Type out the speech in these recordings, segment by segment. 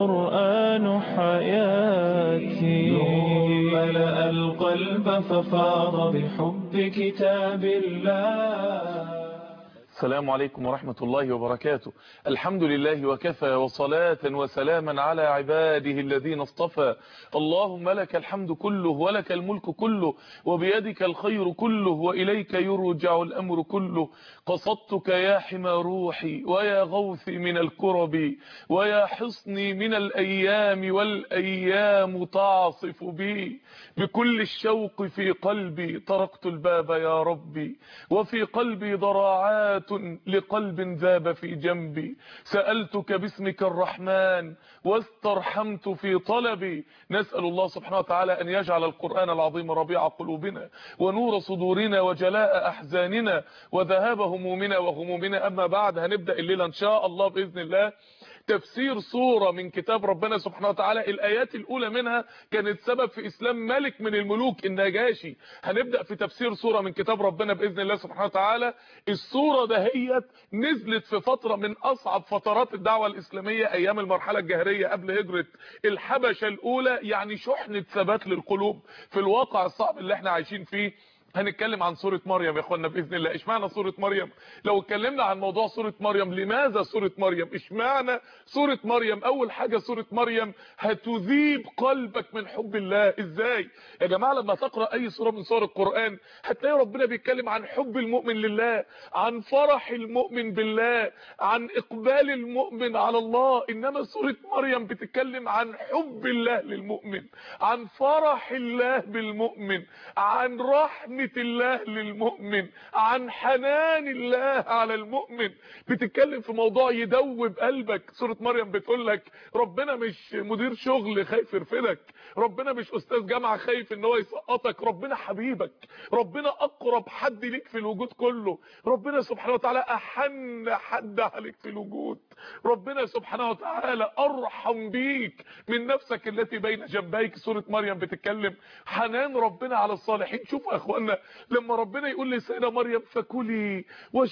القرآن حياتي ملأ القلب ففاض بحب كتاب الله السلام عليكم ورحمة الله وبركاته الحمد لله وكفى وصلاة وسلاما على عباده الذين اصطفى اللهم لك الحمد كله ولك الملك كله وبيدك الخير كله وإليك يرجع الأمر كله قصدتك يا حمى روحي ويا غوثي من الكرب ويا حصني من الأيام والأيام تعصف بي بكل الشوق في قلبي طرقت الباب يا ربي وفي قلبي ضراعات لقلب ذاب في جنبي سألتك باسمك الرحمن واسترحمت في طلبي نسأل الله سبحانه وتعالى أن يجعل القرآن العظيم ربيع قلوبنا ونور صدورنا وجلاء أحزاننا وذهاب همومنا وغمومنا أما بعد هنبدأ الليلة إن شاء الله بإذن الله تفسير صورة من كتاب ربنا سبحانه وتعالى الآيات الأولى منها كانت سبب في إسلام ملك من الملوك النجاشي هنبدأ في تفسير صورة من كتاب ربنا بإذن الله سبحانه وتعالى الصورة دهيت نزلت في فترة من أصعب فترات الدعوة الإسلامية أيام المرحلة الجاهلية قبل هجرة الحبشة الأولى يعني شحنة ثبات للقلوب في الواقع الصعب اللي احنا عايشين فيه هنتكلم عن سورة مريم يا اخوانا باذن الله اشمعنى سورة مريم لو اتكلمنا عن موضوع سورة مريم لماذا سورة مريم اشمعنى سورة مريم اول حاجة سورة مريم هتذيب قلبك من حب الله ازاي يا جماعة لما تقرأ اي سورة من سور القرآن هتلاقي ربنا بيتكلم عن حب المؤمن لله عن فرح المؤمن بالله عن اقبال المؤمن على الله انما سورة مريم بتتكلم عن حب الله للمؤمن عن فرح الله بالمؤمن عن رحمة رحمة الله للمؤمن عن حنان الله على المؤمن بتتكلم في موضوع يدوب قلبك سورة مريم بتقول لك ربنا مش مدير شغل خايف يرفدك ربنا مش استاذ جامعة خايف ان هو يسقطك ربنا حبيبك ربنا اقرب حد ليك في الوجود كله ربنا سبحانه وتعالى احن حد عليك في الوجود ربنا سبحانه وتعالى ارحم بيك من نفسك التي بين جنبيك سورة مريم بتتكلم حنان ربنا على الصالحين شوفوا يا اخوانا لما ربنا يقول لسيدة مريم فكلي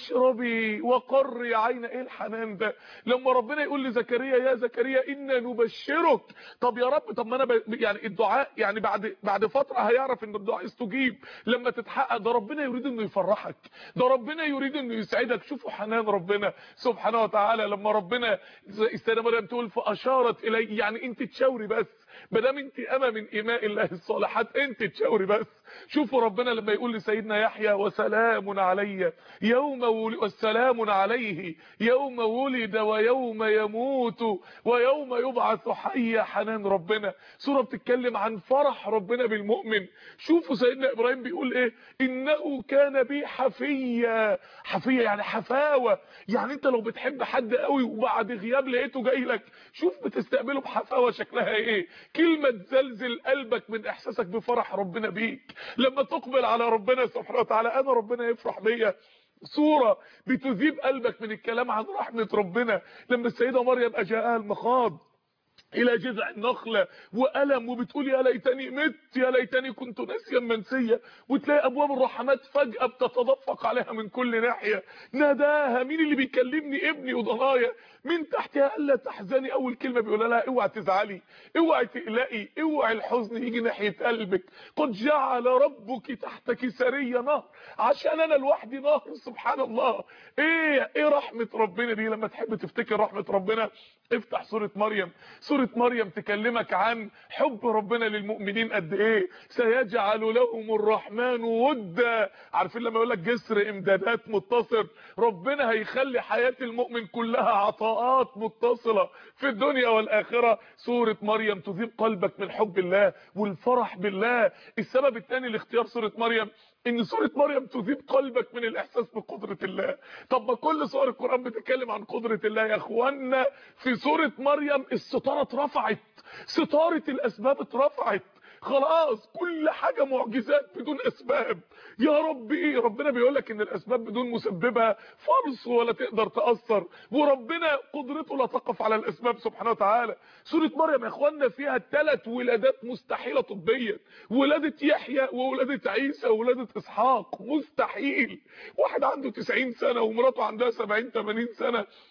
واشربي وقري عين ايه الحنان ده لما ربنا يقول لزكريا يا زكريا انا نبشرك طب يا رب طب ما انا ب... يعني الدعاء يعني بعد بعد فتره هيعرف ان الدعاء استجيب لما تتحقق ده ربنا يريد انه يفرحك ده ربنا يريد انه يسعدك شوفوا حنان ربنا سبحانه وتعالى لما ربنا السيده مريم تقول فاشارت الي يعني انت تشاوري بس ما دام انت اما من اماء الله الصالحات انت تشاوري بس شوفوا ربنا لما يقول لسيدنا يحيى وسلام علي يوم ولد والسلام عليه يوم ولد ويوم يموت ويوم يبعث حيا حنان ربنا سوره بتتكلم عن فرح ربنا بالمؤمن شوفوا سيدنا ابراهيم بيقول ايه انه كان بي حفيا حفيا يعني حفاوه يعني انت لو بتحب حد قوي وبعد غياب لقيته جاي لك شوف بتستقبله بحفاوه شكلها ايه كلمه تزلزل قلبك من احساسك بفرح ربنا بيك لما تقبل على ربنا سبحانه وتعالى انا ربنا يفرح بيا صورة بتذيب قلبك من الكلام عن رحمة ربنا لما السيدة مريم اجاءها المخاض الى جذع النخلة وألم وبتقول يا ليتني مت يا ليتني كنت ناسيا منسيا وتلاقي ابواب الرحمات فجأة بتتدفق عليها من كل ناحية ناداها مين اللي بيكلمني ابني وضنايا من تحتها الا تحزني اول كلمة بيقولها لها اوعى تزعلي اوعى تقلقي اوعى الحزن يجي ناحية قلبك قد جعل ربك تحتك سرية نهر عشان انا لوحدي نهر سبحان الله ايه ايه رحمة ربنا دي لما تحب تفتكر رحمة ربنا افتح سورة مريم سورة مريم تكلمك عن حب ربنا للمؤمنين قد ايه سيجعل لهم الرحمن ودا عارفين لما يقول لك جسر امدادات متصل ربنا هيخلي حياة المؤمن كلها عطاءات متصلة في الدنيا والاخرة سورة مريم تذيب قلبك من حب الله والفرح بالله السبب الثاني لاختيار سورة مريم ان سورة مريم تذيب قلبك من الاحساس بقدرة الله طب ما كل سور القرآن بتتكلم عن قدرة الله يا اخوانا في سورة مريم الستارة اترفعت ستارة الاسباب اترفعت خلاص كل حاجة معجزات بدون اسباب يا رب ايه ربنا بيقول لك ان الاسباب بدون مسببها فرص ولا تقدر تاثر وربنا قدرته لا تقف على الاسباب سبحانه وتعالى سوره مريم يا اخوانا فيها ثلاث ولادات مستحيله طبيا ولاده يحيى وولاده عيسى وولاده اسحاق مستحيل واحد عنده 90 سنه ومراته عندها 70 80 سنه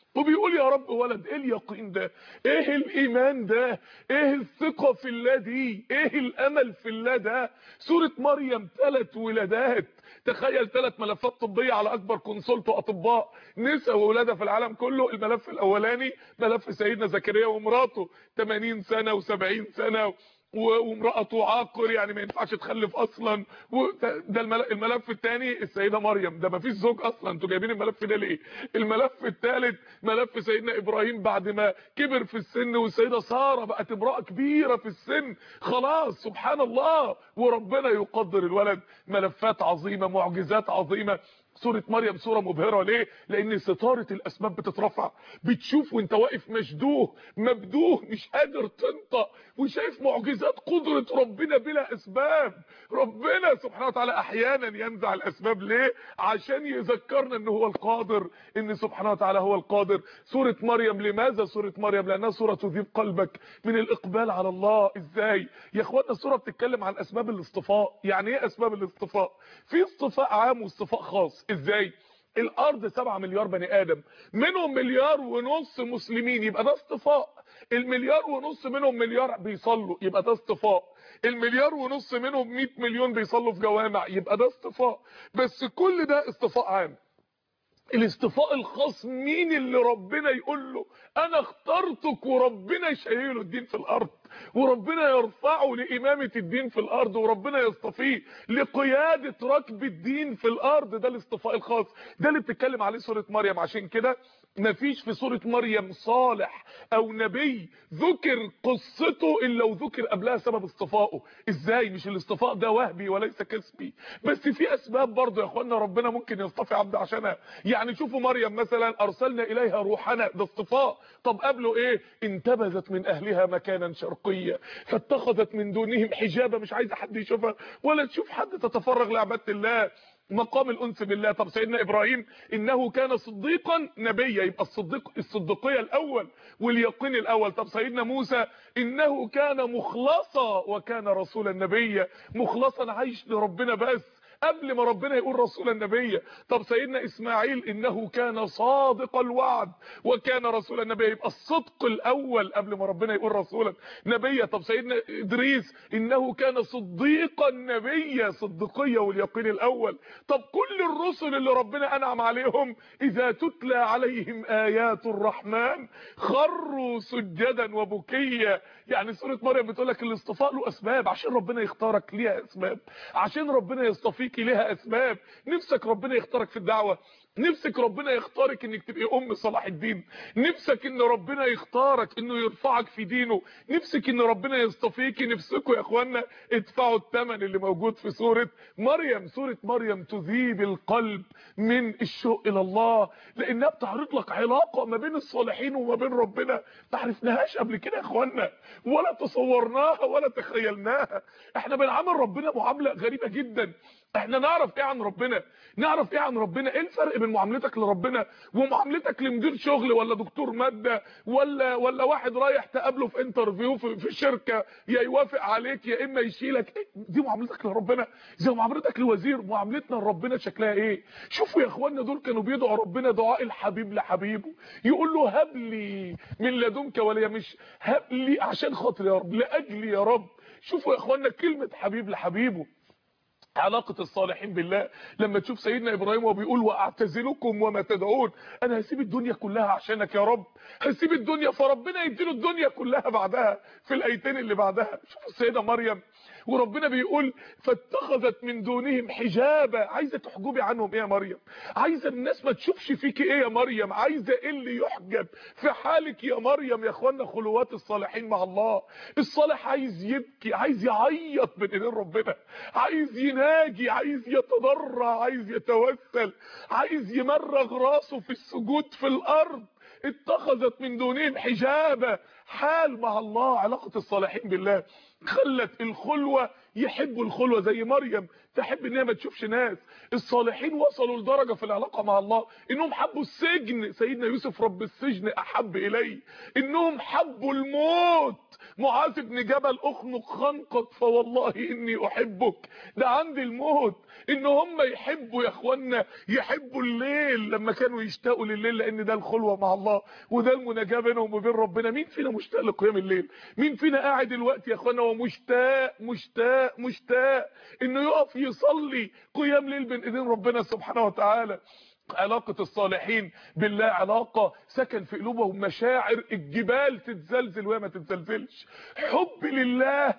وبيقول يا رب ولد ايه اليقين ده ايه الايمان ده ايه الثقة في الله دي ايه الامل في الله ده سورة مريم ثلاث ولادات تخيل ثلاث ملفات طبية على اكبر كونسلت واطباء نساء وولادة في العالم كله الملف الاولاني ملف سيدنا زكريا ومراته 80 سنة و70 سنة وامرأته عاقر يعني ما ينفعش تخلف اصلا ده الملف الثاني السيدة مريم ده ما فيش زوج اصلا انتوا جايبين الملف ده ليه الملف الثالث ملف سيدنا ابراهيم بعد ما كبر في السن والسيدة سارة بقت امرأة كبيرة في السن خلاص سبحان الله وربنا يقدر الولد ملفات عظيمة معجزات عظيمة سورة مريم سورة مبهرة ليه لان ستارة الاسباب بتترفع بتشوف وانت واقف مشدوه مبدوه مش قادر تنطق وشايف معجزات قدرة ربنا بلا اسباب ربنا سبحانه وتعالى احيانا ينزع الاسباب ليه عشان يذكرنا ان هو القادر ان سبحانه وتعالى هو القادر سورة مريم لماذا سورة مريم لانها سورة تذيب قلبك من الاقبال على الله ازاي يا اخوانا السورة بتتكلم عن اسباب الاصطفاء يعني ايه اسباب الاصطفاء في اصطفاء عام واصطفاء خاص ازاي الارض 7 مليار بني ادم منهم مليار ونص مسلمين يبقى ده اصطفاء المليار ونص منهم مليار بيصلوا يبقى ده اصطفاء المليار ونص منهم 100 مليون بيصلوا في جوامع يبقى ده اصطفاء بس كل ده اصطفاء عام الاصطفاء الخاص مين اللي ربنا يقول له انا اخترتك وربنا يشيله الدين في الارض وربنا يرفعه لإمامة الدين في الأرض وربنا يصطفيه لقيادة ركب الدين في الأرض ده الاصطفاء الخاص ده اللي بتتكلم عليه سورة مريم عشان كده مفيش في سورة مريم صالح او نبي ذكر قصته الا وذكر قبلها سبب اصطفائه ازاي مش الاصطفاء ده وهبي وليس كسبي بس في اسباب برضه يا اخوانا ربنا ممكن يصطفي عبد عشانها يعني شوفوا مريم مثلا ارسلنا اليها روحنا ده اصطفاء طب قبله ايه انتبذت من اهلها مكانا شرقيا فاتخذت من دونهم حجابا مش عايزه حد يشوفها ولا تشوف حد تتفرغ لعباده الله مقام الانس بالله طب سيدنا ابراهيم انه كان صديقا نبيا يبقى الصديق الصديقيه الاول واليقين الاول طب سيدنا موسى انه كان مخلصا وكان رسولا نبيا مخلصا عايش لربنا بس قبل ما ربنا يقول رسول النبي طب سيدنا اسماعيل انه كان صادق الوعد وكان رسول النبي يبقى الصدق الاول قبل ما ربنا يقول رسولا نبيا طب سيدنا ادريس انه كان صديقا نبيا صديقيه واليقين الاول طب كل الرسل اللي ربنا انعم عليهم اذا تتلى عليهم ايات الرحمن خروا سجدا وبكيا يعني سوره مريم بتقول لك الاصطفاء له اسباب عشان ربنا يختارك ليها اسباب عشان ربنا يصطفيك فيكي ليها اسباب نفسك ربنا يختارك في الدعوه نفسك ربنا يختارك انك تبقي ام صلاح الدين نفسك ان ربنا يختارك انه يرفعك في دينه نفسك ان ربنا يصطفيكي نفسكم يا اخوانا ادفعوا الثمن اللي موجود في سوره مريم سوره مريم تذيب القلب من الشوق الى الله لانها بتعرض لك علاقه ما بين الصالحين وما بين ربنا ما عرفناهاش قبل كده يا اخوانا ولا تصورناها ولا تخيلناها احنا بنعامل ربنا معامله غريبه جدا احنا نعرف ايه عن ربنا نعرف ايه عن ربنا ايه الفرق بين معاملتك لربنا ومعاملتك لمدير شغل ولا دكتور ماده ولا ولا واحد رايح تقابله في انترفيو في, في شركه يا يوافق عليك يا اما يشيلك إيه؟ دي معاملتك لربنا زي معاملتك لوزير معاملتنا لربنا شكلها ايه شوفوا يا اخوانا دول كانوا بيدعوا ربنا دعاء الحبيب لحبيبه يقول له هب لي من لدنك وليا مش هب لي عشان خاطر يا رب لاجلي يا رب شوفوا يا اخوانا كلمه حبيب لحبيبه علاقة الصالحين بالله لما تشوف سيدنا ابراهيم وهو بيقول واعتزلكم وما تدعون انا هسيب الدنيا كلها عشانك يا رب هسيب الدنيا فربنا يديله الدنيا كلها بعدها في الايتين اللي بعدها شوف السيدة مريم وربنا بيقول فاتخذت من دونهم حجابا عايزه تحجبي عنهم ايه يا مريم عايزه الناس ما تشوفش فيكي ايه يا مريم عايزه ايه اللي يحجب في حالك يا مريم يا اخوانا خلوات الصالحين مع الله الصالح عايز يبكي عايز يعيط بين ايدين ربنا عايز يناجي عايز يتضرع عايز يتوسل عايز يمرغ راسه في السجود في الارض اتخذت من دونهم حجابا حال مع الله علاقة الصالحين بالله خلت الخلوة يحبوا الخلوة زي مريم تحب ان هي ما تشوفش ناس الصالحين وصلوا لدرجة في العلاقة مع الله انهم حبوا السجن سيدنا يوسف رب السجن احب الي انهم حبوا الموت معاذ بن جبل اخنق خنقك فوالله اني احبك ده عند الموت ان هم يحبوا يا اخوانا يحبوا الليل لما كانوا يشتاقوا لليل لان ده الخلوه مع الله وده المناجاه بينهم وبين ربنا مين فينا مشتاق لقيام الليل مين فينا قاعد دلوقتي يا اخوانا ومشتاق مشتاق مشتاق انه يقف يصلي قيام ليل بين ايدين ربنا سبحانه وتعالى علاقة الصالحين بالله علاقة سكن في قلوبهم مشاعر الجبال تتزلزل وهي ما تتزلزلش حب لله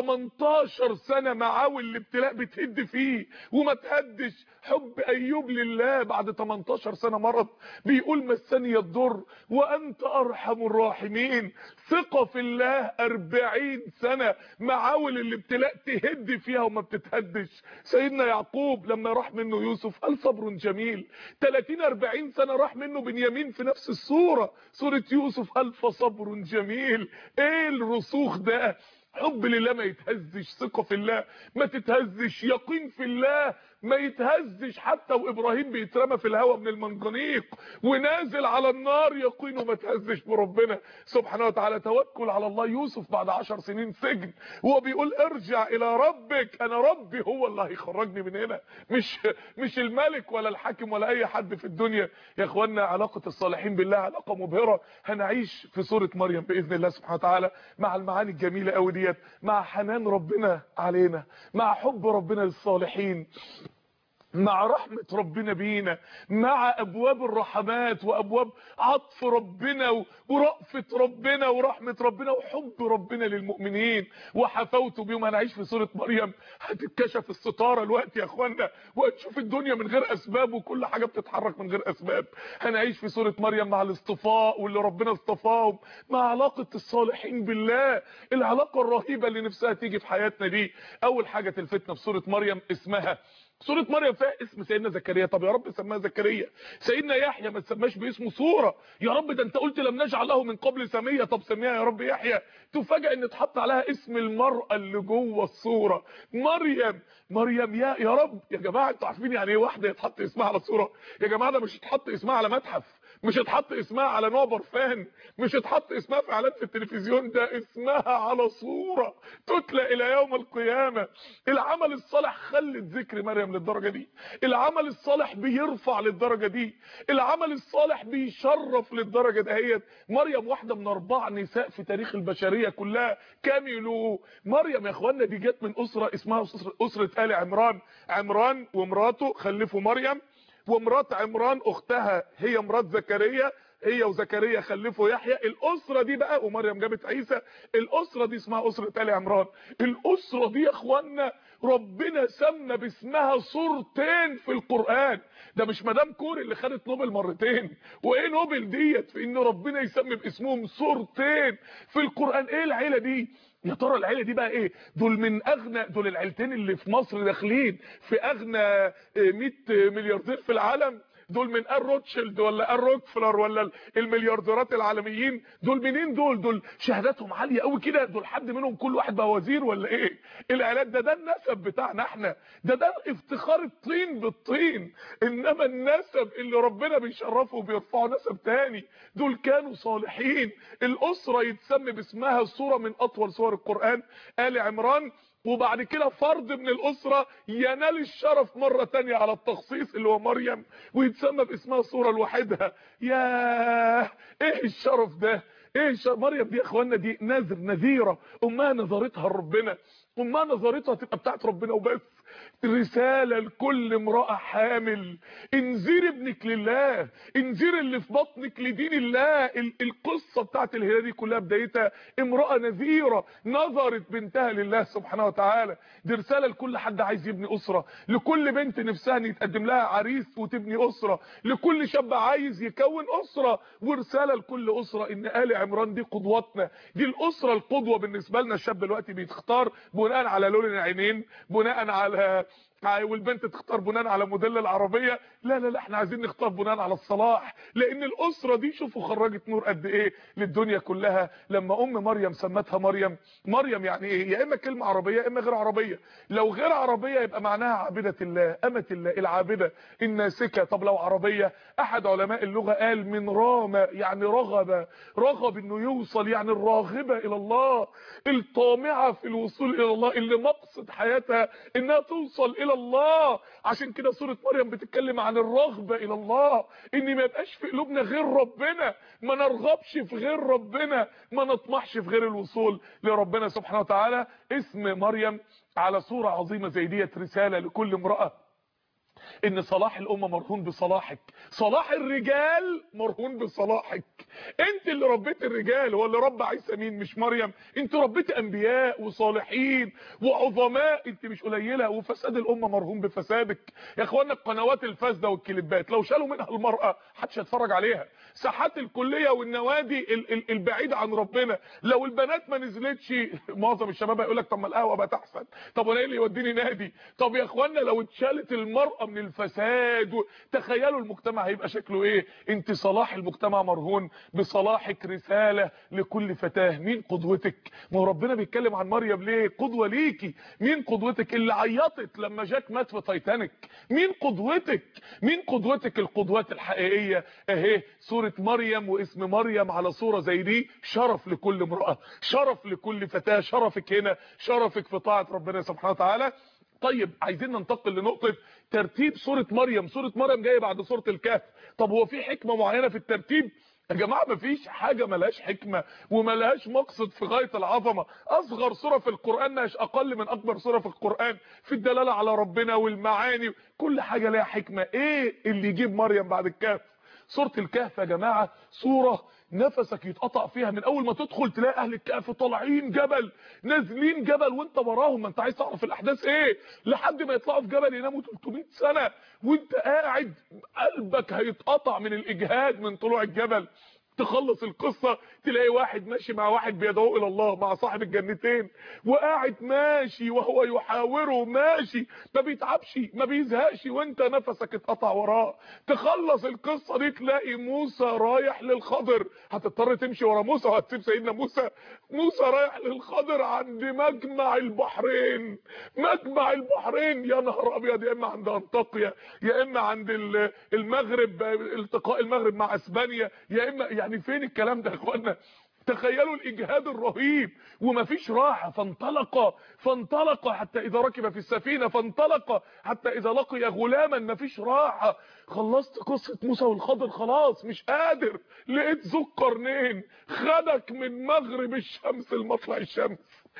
18 سنة معاول الابتلاء بتهد فيه وما تهدش حب ايوب لله بعد 18 سنة مرض بيقول مسني الضر وانت ارحم الراحمين ثقة في الله 40 سنة معاول الابتلاء تهد فيها وما بتتهدش سيدنا يعقوب لما راح منه يوسف قال صبر جميل 30 40 سنة راح منه بنيامين في نفس الصورة سورة يوسف قال فصبر جميل ايه الرسوخ ده حب لله ما يتهزش ثقة في الله ما تتهزش يقين في الله ما يتهزش حتى وابراهيم بيترمى في الهواء من المنجنيق ونازل على النار يقينه ما تهزش بربنا سبحانه وتعالى توكل على الله يوسف بعد عشر سنين سجن هو بيقول ارجع الى ربك انا ربي هو اللي هيخرجني من هنا مش مش الملك ولا الحاكم ولا اي حد في الدنيا يا اخوانا علاقة الصالحين بالله علاقة مبهرة هنعيش في سورة مريم باذن الله سبحانه وتعالى مع المعاني الجميلة قوي ديت مع حنان ربنا علينا مع حب ربنا للصالحين مع رحمة ربنا بينا مع ابواب الرحمات وابواب عطف ربنا ورأفة ربنا ورحمة ربنا وحب ربنا للمؤمنين وحفوت بيهم هنعيش في سورة مريم هتتكشف الستارة الوقت يا اخوانا وهتشوف الدنيا من غير اسباب وكل حاجة بتتحرك من غير اسباب هنعيش في سورة مريم مع الاصطفاء واللي ربنا اصطفاهم مع علاقة الصالحين بالله العلاقة الرهيبة اللي نفسها تيجي في حياتنا دي اول حاجة تلفتنا في سورة مريم اسمها سورة مريم فيها اسم سيدنا زكريا طب يا رب سماها زكريا سيدنا يحيى ما تسماش باسمه سورة يا رب ده انت قلت لم نجعل له من قبل سمية طب سميها يا رب يحيى تفاجئ ان اتحط عليها اسم المرأة اللي جوه الصورة مريم مريم يا يا رب يا جماعة انتوا عارفين يعني ايه واحدة يتحط اسمها على صورة يا جماعة ده مش يتحط اسمها على متحف مش اتحط اسمها على نوع برفان مش اتحط اسمها في اعلان في التلفزيون ده اسمها على صورة تتلى الى يوم القيامة العمل الصالح خلت ذكر مريم للدرجة دي العمل الصالح بيرفع للدرجة دي العمل الصالح بيشرف للدرجة دهيت مريم واحدة من اربع نساء في تاريخ البشرية كلها كاملوا مريم يا اخوانا دي جت من اسرة اسمها اسرة, أسرة آل عمران عمران ومراته خلفوا مريم ومرات عمران اختها هي مرات زكريا هي وزكريا خلفوا يحيى الاسره دي بقى ومريم جابت عيسى الاسره دي اسمها اسره ال عمران الاسره دي يا اخوانا ربنا سمى باسمها صورتين في القران ده مش مدام كوري اللي خدت نوبل مرتين وايه نوبل ديت في ان ربنا يسمي باسمهم صورتين في القران ايه العيله دي يا ترى العيله دي بقى ايه دول من اغنى دول العيلتين اللي في مصر داخلين في اغنى 100 ملياردير في العالم دول من ال روتشيلد ولا ال روكفلر ولا المليارديرات العالميين دول منين دول دول شهاداتهم عاليه قوي كده دول حد منهم كل واحد بقى وزير ولا ايه العيالات ده ده النسب بتاعنا احنا ده ده افتخار الطين بالطين انما النسب اللي ربنا بيشرفه وبيرفعه نسب تاني دول كانوا صالحين الاسره يتسمى باسمها صوره من اطول سور القران ال عمران وبعد كده فرد من الاسرة ينال الشرف مرة تانية على التخصيص اللي هو مريم ويتسمى باسمها الصورة لوحدها ياه ايه الشرف ده ايه الشرف مريم دي يا اخوانا دي نذر نذيرة امها نظرتها لربنا امها نظرتها تبقى بتاعت ربنا وبس رسالة لكل امرأة حامل انذير ابنك لله انذير اللي في بطنك لدين الله القصة بتاعت الهلال دي كلها بدايتها امرأة نذيرة نظرت بنتها لله سبحانه وتعالى دي رسالة لكل حد عايز يبني اسرة لكل بنت نفسها ان يتقدم لها عريس وتبني اسرة لكل شاب عايز يكون اسرة ورسالة لكل اسرة ان آل عمران دي قدوتنا دي الاسرة القدوة بالنسبة لنا الشاب دلوقتي بيتختار بناء على لون العينين بناء على والبنت تختار بناء على موديل العربيه لا لا لا احنا عايزين نختار بناء على الصلاح لان الاسره دي شوفوا خرجت نور قد ايه للدنيا كلها لما ام مريم سمتها مريم مريم يعني ايه يا اما كلمه عربيه يا اما غير عربيه لو غير عربيه يبقى معناها عابده الله امه الله العابده الناسكه طب لو عربيه احد علماء اللغه قال من رام يعني رغب رغب انه يوصل يعني الراغبه الى الله الطامعه في الوصول الى الله اللي مقصد حياتها انها توصل الى الله عشان كده سوره مريم بتتكلم عن الرغبه الى الله ان ما يبقاش في قلوبنا غير ربنا ما نرغبش في غير ربنا ما نطمحش في غير الوصول لربنا سبحانه وتعالى اسم مريم على صوره عظيمه زي ديت رساله لكل امراه ان صلاح الامه مرهون بصلاحك صلاح الرجال مرهون بصلاحك انت اللي ربيت الرجال هو اللي ربى عيسى مين مش مريم انت ربيت انبياء وصالحين وعظماء انت مش قليله وفساد الامه مرهون بفسادك يا اخوانا القنوات الفاسده والكليبات لو شالوا منها المراه محدش هيتفرج عليها ساحات الكليه والنوادي البعيده عن ربنا لو البنات ما نزلتش معظم الشباب هيقول لك طب ما القهوه بقت احسن طب وانا ايه اللي يوديني نادي طب يا اخوانا لو اتشالت المراه من الفساد تخيلوا المجتمع هيبقى شكله ايه انت صلاح المجتمع مرهون بصلاحك رساله لكل فتاه مين قدوتك ما هو ربنا بيتكلم عن مريم ليه قدوه ليكي مين قدوتك اللي عيطت لما جاك مات في تايتانيك مين قدوتك مين قدوتك القدوات الحقيقيه اهي سوره مريم واسم مريم على صوره زي دي شرف لكل امراه شرف لكل فتاه شرفك هنا شرفك في طاعه ربنا سبحانه وتعالى طيب عايزين ننتقل لنقطه ترتيب سوره مريم سوره مريم جايه بعد سوره الكهف طب هو في حكمه معينه في الترتيب يا جماعه مفيش حاجه ملهاش حكمه وملهاش مقصد في غايه العظمه اصغر سوره في القران مش اقل من اكبر سوره في القران في الدلاله على ربنا والمعاني كل حاجه ليها حكمه ايه اللي يجيب مريم بعد الكهف سوره الكهف يا جماعه سوره نفسك يتقطع فيها من اول ما تدخل تلاقي اهل الكهف طالعين جبل نازلين جبل وانت وراهم ما انت عايز تعرف الاحداث ايه لحد ما يطلعوا في جبل يناموا 300 سنه وانت قاعد قلبك هيتقطع من الاجهاد من طلوع الجبل تخلص القصة تلاقي واحد ماشي مع واحد بيدعو الى الله مع صاحب الجنتين وقاعد ماشي وهو يحاوره ماشي ما بيتعبش ما بيزهقش وانت نفسك اتقطع وراه تخلص القصة دي تلاقي موسى رايح للخضر هتضطر تمشي ورا موسى وهتسيب سيدنا موسى موسى رايح للخضر عند مجمع البحرين مجمع البحرين يا نهار ابيض يا اما عند انطاكيا يا اما عند المغرب التقاء المغرب مع اسبانيا يا اما يعني فين الكلام ده يا اخوانا تخيلوا الاجهاد الرهيب ومفيش راحه فانطلق فانطلق حتى اذا ركب في السفينه فانطلق حتى اذا لقي غلاما مفيش راحه خلصت قصه موسى والخضر خلاص مش قادر لقيت ذو القرنين خدك من مغرب الشمس لمطلع الشمس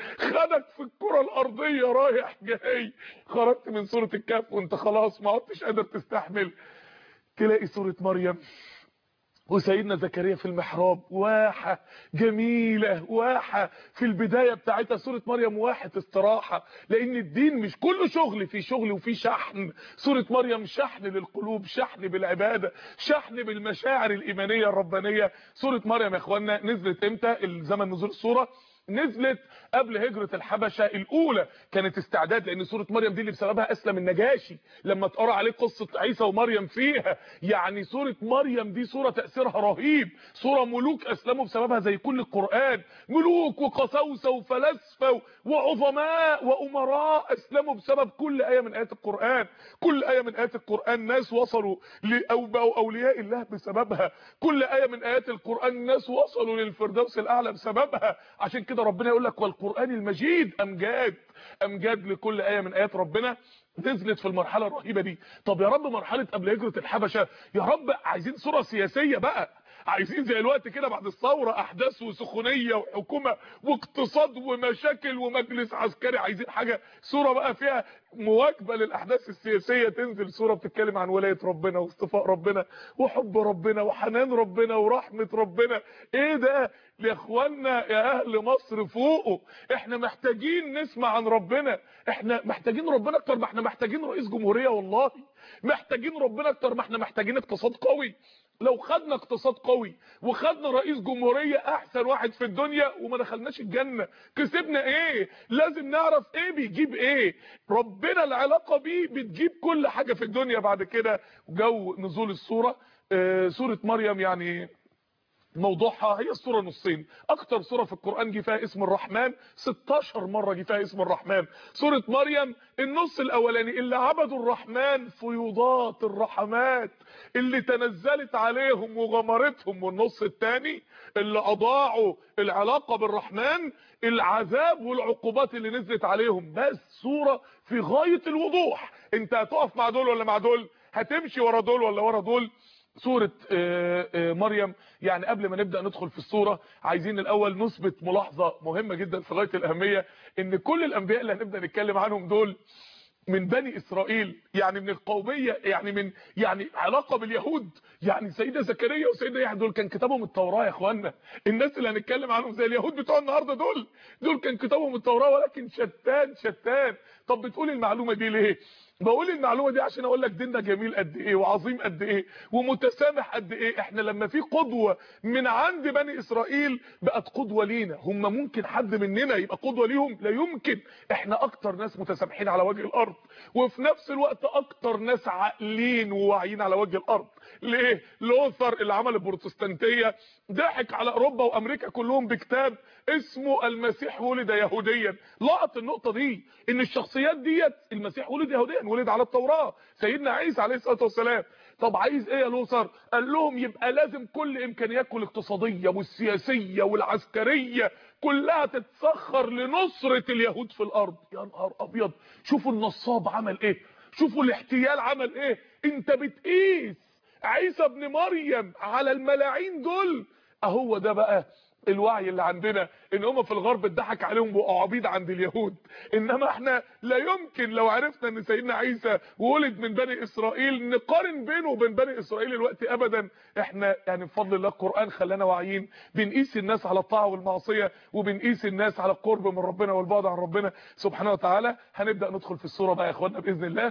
خدك في الكره الارضيه رايح جاي خرجت من سوره الكهف وانت خلاص ما عدتش قادر تستحمل تلاقي سوره مريم وسيدنا زكريا في المحراب واحة جميلة واحة في البداية بتاعتها سورة مريم واحة استراحة لان الدين مش كله شغل في شغل وفي شحن سورة مريم شحن للقلوب شحن بالعبادة شحن بالمشاعر الإيمانية الربانية سورة مريم يا اخوانا نزلت امتى الزمن نزول السورة نزلت قبل هجرة الحبشة الأولى كانت استعداد لأن سورة مريم دي اللي بسببها أسلم النجاشي لما تقرأ عليه قصة عيسى ومريم فيها يعني سورة مريم دي سورة تأثيرها رهيب سورة ملوك أسلموا بسببها زي كل القرآن ملوك وقساوسة وفلاسفة وعظماء وأمراء أسلموا بسبب كل آية من آيات القرآن كل آية من آيات القرآن ناس وصلوا لأو أولياء الله بسببها كل آية من آيات القرآن ناس وصلوا للفردوس الأعلى بسببها عشان كده ربنا يقول لك والقرآن المجيد أمجاد أمجاد لكل آية من آيات ربنا نزلت في المرحلة الرهيبة دي طب يا رب مرحلة قبل هجرة الحبشة يا رب عايزين صورة سياسية بقى عايزين زي الوقت كده بعد الثورة احداث وسخونية وحكومة واقتصاد ومشاكل ومجلس عسكري عايزين حاجة صورة بقى فيها مواكبة للاحداث السياسية تنزل صورة بتتكلم عن ولاية ربنا واصطفاء ربنا وحب ربنا وحنان ربنا ورحمة ربنا ايه ده يا اخوانا يا اهل مصر فوقوا احنا محتاجين نسمع عن ربنا احنا محتاجين ربنا اكتر ما احنا محتاجين رئيس جمهورية والله محتاجين ربنا اكتر ما احنا محتاجين اقتصاد قوي لو خدنا اقتصاد قوي وخدنا رئيس جمهورية احسن واحد في الدنيا وما دخلناش الجنة كسبنا ايه لازم نعرف ايه بيجيب ايه ربنا العلاقة بيه بتجيب كل حاجة في الدنيا بعد كده جو نزول السورة آه سورة مريم يعني موضوعها هي السوره نصين اكتر سوره في القران جه فيها اسم الرحمن 16 مره جه فيها اسم الرحمن سوره مريم النص الاولاني اللي عبدوا الرحمن فيوضات الرحمات اللي تنزلت عليهم وغمرتهم والنص الثاني اللي اضاعوا العلاقه بالرحمن العذاب والعقوبات اللي نزلت عليهم بس سوره في غايه الوضوح انت هتقف مع دول ولا مع دول هتمشي ورا دول ولا ورا دول سورة مريم يعني قبل ما نبدأ ندخل في السورة عايزين الأول نثبت ملاحظة مهمة جدا في غاية الأهمية ان كل الأنبياء اللي هنبدأ نتكلم عنهم دول من بني اسرائيل يعني من القوميه يعني من يعني علاقه باليهود يعني سيده زكريا وسيده يحيى دول كان كتابهم التوراه يا اخوانا الناس اللي هنتكلم عنهم زي اليهود بتوع النهارده دول دول كان كتابهم التوراه ولكن شتان شتان طب بتقول المعلومه دي ليه بقول المعلومه دي عشان اقول لك ديننا جميل قد ايه وعظيم قد ايه ومتسامح قد ايه احنا لما في قدوه من عند بني اسرائيل بقت قدوه لينا هم ممكن حد مننا يبقى قدوه ليهم لا يمكن احنا اكتر ناس متسامحين على وجه الارض وفي نفس الوقت اكتر ناس عاقلين وواعيين على وجه الارض ليه لوثر اللي عمل البروتستانتيه ضحك على اوروبا وامريكا كلهم بكتاب اسمه المسيح ولد يهوديا لقط النقطه دي ان الشخصيات ديت المسيح ولد يهوديا ولد على التوراه سيدنا عيسى عليه الصلاه والسلام طب عايز ايه يا لوثر قال لهم يبقى لازم كل امكانياتكم الاقتصاديه والسياسيه والعسكريه كلها تتسخر لنصره اليهود في الارض يا نهار ابيض شوفوا النصاب عمل ايه شوفوا الاحتيال عمل ايه انت بتقيس عيسى ابن مريم على الملاعين دول اهو ده بقى الوعي اللي عندنا ان هم في الغرب اتضحك عليهم بقوا عبيد عند اليهود انما احنا لا يمكن لو عرفنا ان سيدنا عيسى ولد من بني اسرائيل نقارن بينه وبين بني اسرائيل الوقت ابدا احنا يعني بفضل الله القران خلانا واعيين بنقيس الناس على الطاعه والمعصيه وبنقيس الناس على القرب من ربنا والبعد عن ربنا سبحانه وتعالى هنبدا ندخل في السوره بقى يا اخوانا باذن الله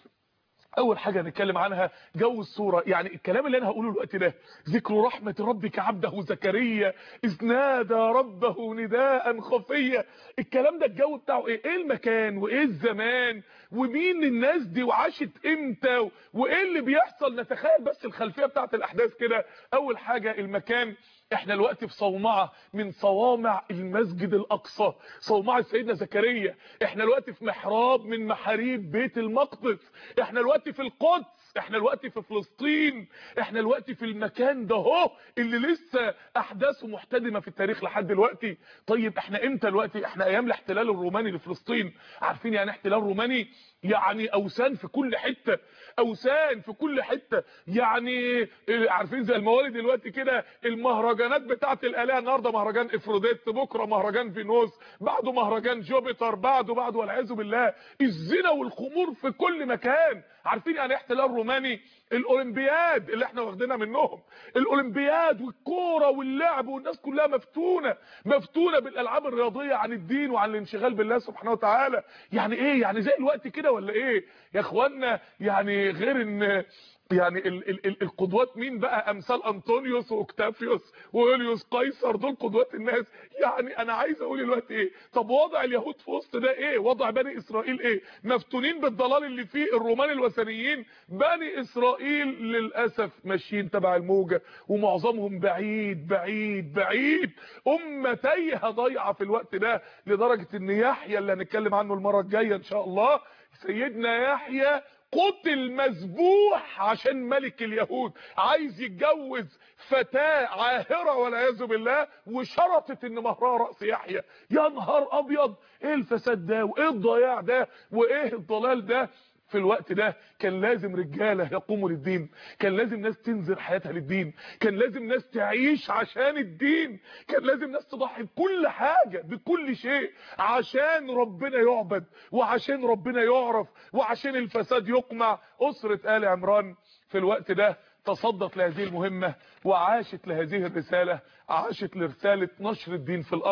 اول حاجه نتكلم عنها جو الصوره يعني الكلام اللي انا هقوله الوقت ده ذكر رحمه ربك عبده زكريا اذ نادى ربه نداء خفيا الكلام ده الجو بتاعه ايه ايه المكان وايه الزمان ومين الناس دي وعاشت امتى وايه اللي بيحصل نتخيل بس الخلفيه بتاعه الاحداث كده اول حاجه المكان احنا الوقت في صومعة من صوامع المسجد الاقصى صومعة سيدنا زكريا احنا الوقت في محراب من محاريب بيت المقدس احنا الوقت في القدس احنا الوقت في فلسطين احنا الوقت في المكان ده اهو اللي لسه احداثه محتدمه في التاريخ لحد دلوقتي طيب احنا امتى دلوقتي احنا ايام الاحتلال الروماني لفلسطين عارفين يعني احتلال روماني يعني اوثان في كل حته اوثان في كل حته يعني عارفين زي الموالد دلوقتي كده المهرجانات بتاعه الالهه النهارده مهرجان افروديت بكره مهرجان فينوس بعده مهرجان جوبيتر بعده بعده والعياذ بالله الزنا والخمور في كل مكان عارفين يعني احتلال روماني الاولمبياد اللي احنا واخدينها منهم الاولمبياد والكوره واللعب والناس كلها مفتونه مفتونه بالالعاب الرياضيه عن الدين وعن الانشغال بالله سبحانه وتعالى يعني ايه يعني زي الوقت كده ولا ايه يا اخوانا يعني غير ان يعني ال ال ال القدوات مين بقى امثال انطونيوس واوكتافيوس ويوليوس قيصر دول قدوات الناس يعني انا عايز اقول الوقت ايه طب وضع اليهود في وسط ده ايه وضع بني اسرائيل ايه مفتونين بالضلال اللي فيه الرومان الوثنيين بني اسرائيل للاسف ماشيين تبع الموجه ومعظمهم بعيد بعيد بعيد امه تايهه ضايعه في الوقت ده لدرجه ان يحيى اللي هنتكلم عنه المره الجايه ان شاء الله سيدنا يحيى قتل مذبوح عشان ملك اليهود عايز يتجوز فتاة عاهرة والعياذ بالله وشرطت ان مهرها رأس يحيى يا نهار ابيض ايه الفساد ده وايه الضياع ده وايه الضلال ده في الوقت ده كان لازم رجاله يقوموا للدين كان لازم ناس تنزل حياتها للدين كان لازم ناس تعيش عشان الدين كان لازم ناس تضحي بكل حاجه بكل شيء عشان ربنا يعبد وعشان ربنا يعرف وعشان الفساد يقمع اسره ال عمران في الوقت ده تصدت لهذه المهمه وعاشت لهذه الرساله عاشت لرساله نشر الدين في الارض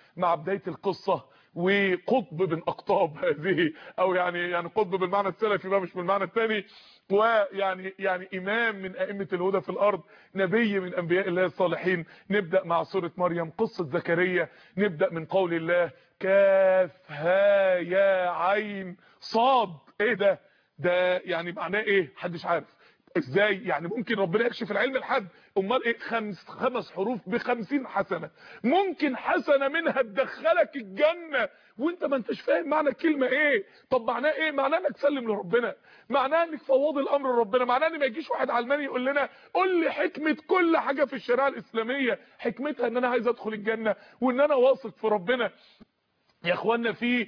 مع بدايه القصه وقطب من اقطاب هذه او يعني يعني قطب بالمعنى السلفي بقى مش بالمعنى الثاني ويعني يعني امام من ائمه الهدى في الارض نبي من انبياء الله الصالحين نبدا مع سوره مريم قصه زكريا نبدا من قول الله كاف ها يا عين صاد ايه ده ده يعني معناه ايه محدش عارف ازاي يعني ممكن ربنا يكشف العلم لحد امال ايه خمس خمس حروف ب50 حسنه ممكن حسنه منها تدخلك الجنه وانت ما انتش فاهم معنى الكلمه ايه طب معناه ايه معناه انك تسلم لربنا معناه انك فوض الامر لربنا معناه ان ما يجيش واحد علماني يقول لنا قول لي حكمه كل حاجه في الشريعه الاسلاميه حكمتها ان انا عايز ادخل الجنه وان انا واثق في ربنا يا اخوانا في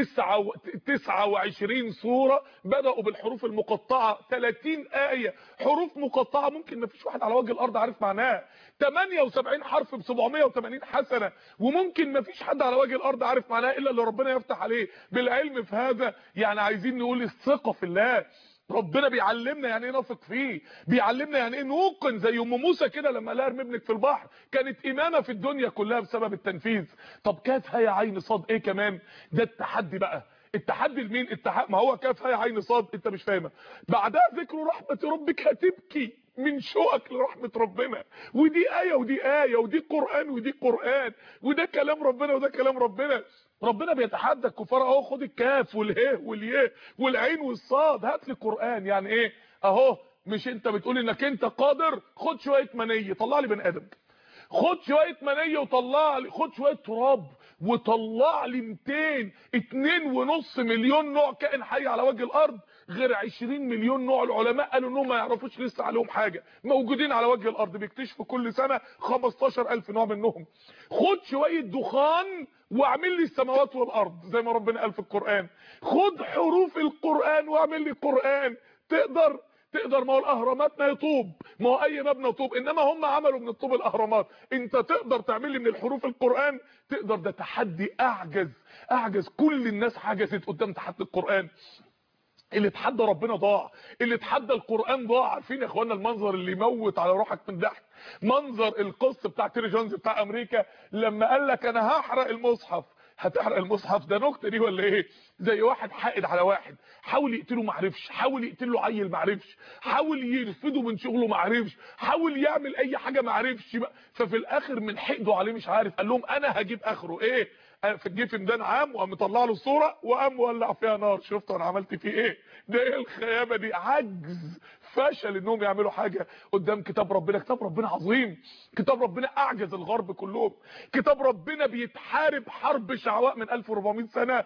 29 سورة بدأوا بالحروف المقطعة 30 آية حروف مقطعة ممكن ما فيش واحد على وجه الأرض عارف معناها 78 حرف ب 780 حسنة وممكن ما فيش حد على وجه الأرض عارف معناها إلا اللي ربنا يفتح عليه بالعلم في هذا يعني عايزين نقول الثقة في الله ربنا بيعلمنا يعني ايه نثق فيه بيعلمنا يعني ايه نوقن زي ام موسى كده لما قال ارمي ابنك في البحر كانت امامه في الدنيا كلها بسبب التنفيذ طب كاف هي عين صاد ايه كمان ده التحدي بقى التحدي لمين التحدي ما هو كاف هي عين صاد انت مش فاهمه بعدها ذكر رحمه ربك هتبكي من شوقك لرحمه ربنا ودي ايه ودي ايه ودي قران ودي قران وده كلام ربنا وده كلام ربنا ربنا بيتحدى الكفار اهو خد الكاف والهاء والياء والعين والصاد هات لي قران يعني ايه اهو مش انت بتقول انك انت قادر خد شويه منيه طلع لي بني ادم خد شويه منيه وطلع لي خد شويه تراب وطلع لي 200 2.5 مليون نوع كائن حي على وجه الارض غير 20 مليون نوع العلماء قالوا انهم ما يعرفوش لسه عليهم حاجه موجودين على وجه الارض بيكتشفوا كل سنه 15000 نوع منهم خد شويه دخان واعمل لي السماوات والارض زي ما ربنا قال في القران خد حروف القران واعمل لي قران تقدر تقدر ما هو الاهرامات ما يطوب ما هو اي مبنى طوب انما هم عملوا من الطوب الاهرامات انت تقدر تعمل لي من الحروف القران تقدر ده تحدي اعجز اعجز كل الناس حجزت قدام تحدي القران اللي اتحدى ربنا ضاع اللي اتحدى القران ضاع عارفين يا اخوانا المنظر اللي يموت على روحك من ضحك منظر القص بتاع تيري جونز بتاع امريكا لما قال لك انا هحرق المصحف هتحرق المصحف ده نكته دي ولا ايه زي واحد حائد على واحد حاول يقتله ما عرفش حاول يقتل له عيل ما عرفش حاول يرفده من شغله ما عرفش حاول يعمل اي حاجه ما عرفش ففي الاخر من حقده عليه مش عارف قال لهم انا هجيب اخره ايه في الجيفن ده عام وقام مطلع له الصوره وقام ولع فيها نار شفتوا انا عملت فيه ايه ده ايه الخيابه دي عجز فشل انهم يعملوا حاجه قدام كتاب ربنا كتاب ربنا عظيم كتاب ربنا اعجز الغرب كلهم كتاب ربنا بيتحارب حرب شعواء من 1400 سنه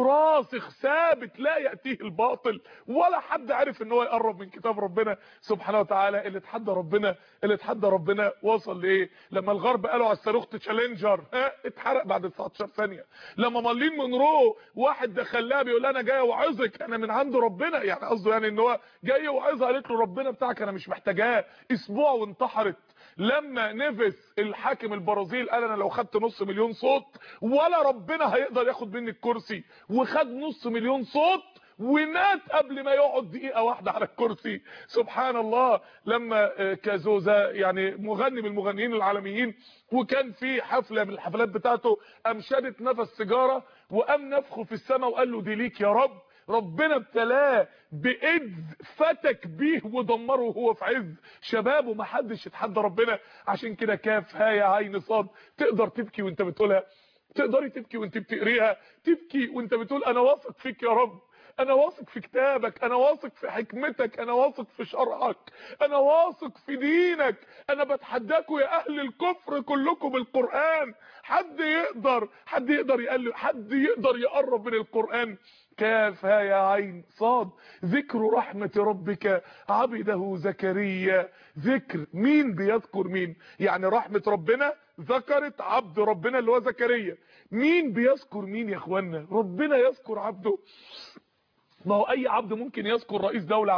وراسخ ثابت لا ياتيه الباطل ولا حد عرف ان هو يقرب من كتاب ربنا سبحانه وتعالى اللي اتحدى ربنا اللي اتحدى ربنا وصل لايه لما الغرب قالوا على الصاروخ تشالنجر ها اتحرق بعد 19 ثانيه لما مارلين مونرو واحد دخلها بيقول انا جاي اوعظك انا من عند ربنا يعني قصده يعني ان هو جاي يوعظها قالت له ربنا بتاعك انا مش محتاجاه اسبوع وانتحرت لما نيفيس الحاكم البرازيل قال انا لو خدت نص مليون صوت ولا ربنا هيقدر ياخد مني الكرسي وخد نص مليون صوت ومات قبل ما يقعد دقيقة واحدة على الكرسي سبحان الله لما كازوزا يعني مغني من المغنيين العالميين وكان في حفلة من الحفلات بتاعته قام شادت نفس سيجارة وقام نفخه في السماء وقال له دي ليك يا رب ربنا ابتلاه بايدز فتك بيه ودمره وهو في عز شبابه ما حدش يتحدى ربنا عشان كده كاف هايا عين صاد تقدر تبكي وانت بتقولها تقدري تبكي وانت بتقريها تبكي وانت بتقول انا واثق فيك يا رب انا واثق في كتابك انا واثق في حكمتك انا واثق في شرعك انا واثق في دينك انا بتحداكم يا اهل الكفر كلكم بالقران حد يقدر حد يقدر يقلب حد يقدر يقرب من القران كاف ها يا عين صاد ذكر رحمة ربك عبده زكريا ذكر مين بيذكر مين يعني رحمة ربنا ذكرت عبد ربنا اللي هو زكريا مين بيذكر مين يا اخوانا ربنا يذكر عبده ما هو اي عبد ممكن يذكر رئيس دولة عادي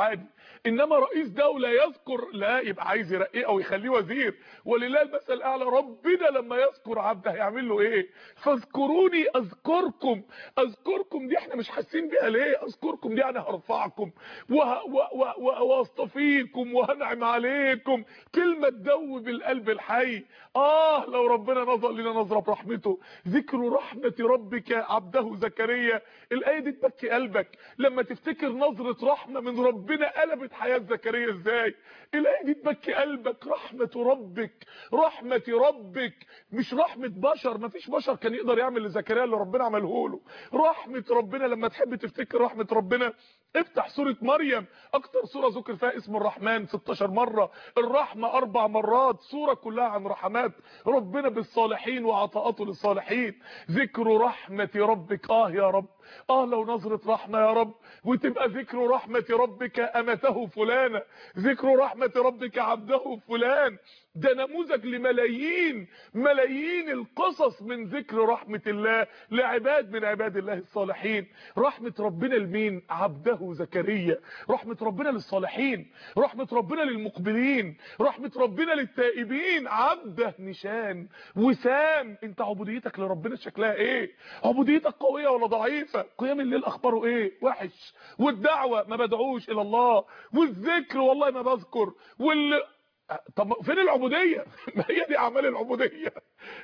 انما رئيس دولة يذكر لا يبقى عايز يرقيه او يخليه وزير ولله المثل الاعلى ربنا لما يذكر عبده هيعمل له ايه فاذكروني اذكركم اذكركم دي احنا مش حاسين بيها ليه اذكركم دي انا هرفعكم وه- و- و- و- واصطفيكم وهنعم عليكم كلمة تدوب القلب الحي اه لو ربنا نظر لنا نظرة برحمته ذكر رحمة ربك عبده زكريا الآية دي تبكي قلبك لما تفتكر نظرة رحمة من ربنا قلبت حياة زكريا ازاي الآية دي تبكي قلبك رحمة ربك رحمة ربك مش رحمة بشر مفيش بشر كان يقدر يعمل لزكريا اللي ربنا عمله له رحمة ربنا لما تحب تفتكر رحمة ربنا افتح سورة مريم اكتر سورة ذكر فيها اسم الرحمن 16 مرة الرحمة اربع مرات سورة كلها عن رحمات ربنا بالصالحين وعطاءاته للصالحين ذكر رحمة ربك اه يا رب اه لو نظرة رحمة يا رب وتبقى ذكر رحمة ربك امته فلانة ذكر رحمة ربك عبده فلان ده نموذج لملايين ملايين القصص من ذكر رحمة الله لعباد من عباد الله الصالحين رحمة ربنا لمين عبده زكريا رحمة ربنا للصالحين رحمة ربنا للمقبلين رحمة ربنا للتائبين عبده نشان وسام انت عبوديتك لربنا شكلها ايه عبوديتك قوية ولا ضعيفة قيام الليل اخباره ايه وحش والدعوة ما بدعوش الى الله والذكر والله ما بذكر وال طب فين العبودية ما هي دي اعمال العبودية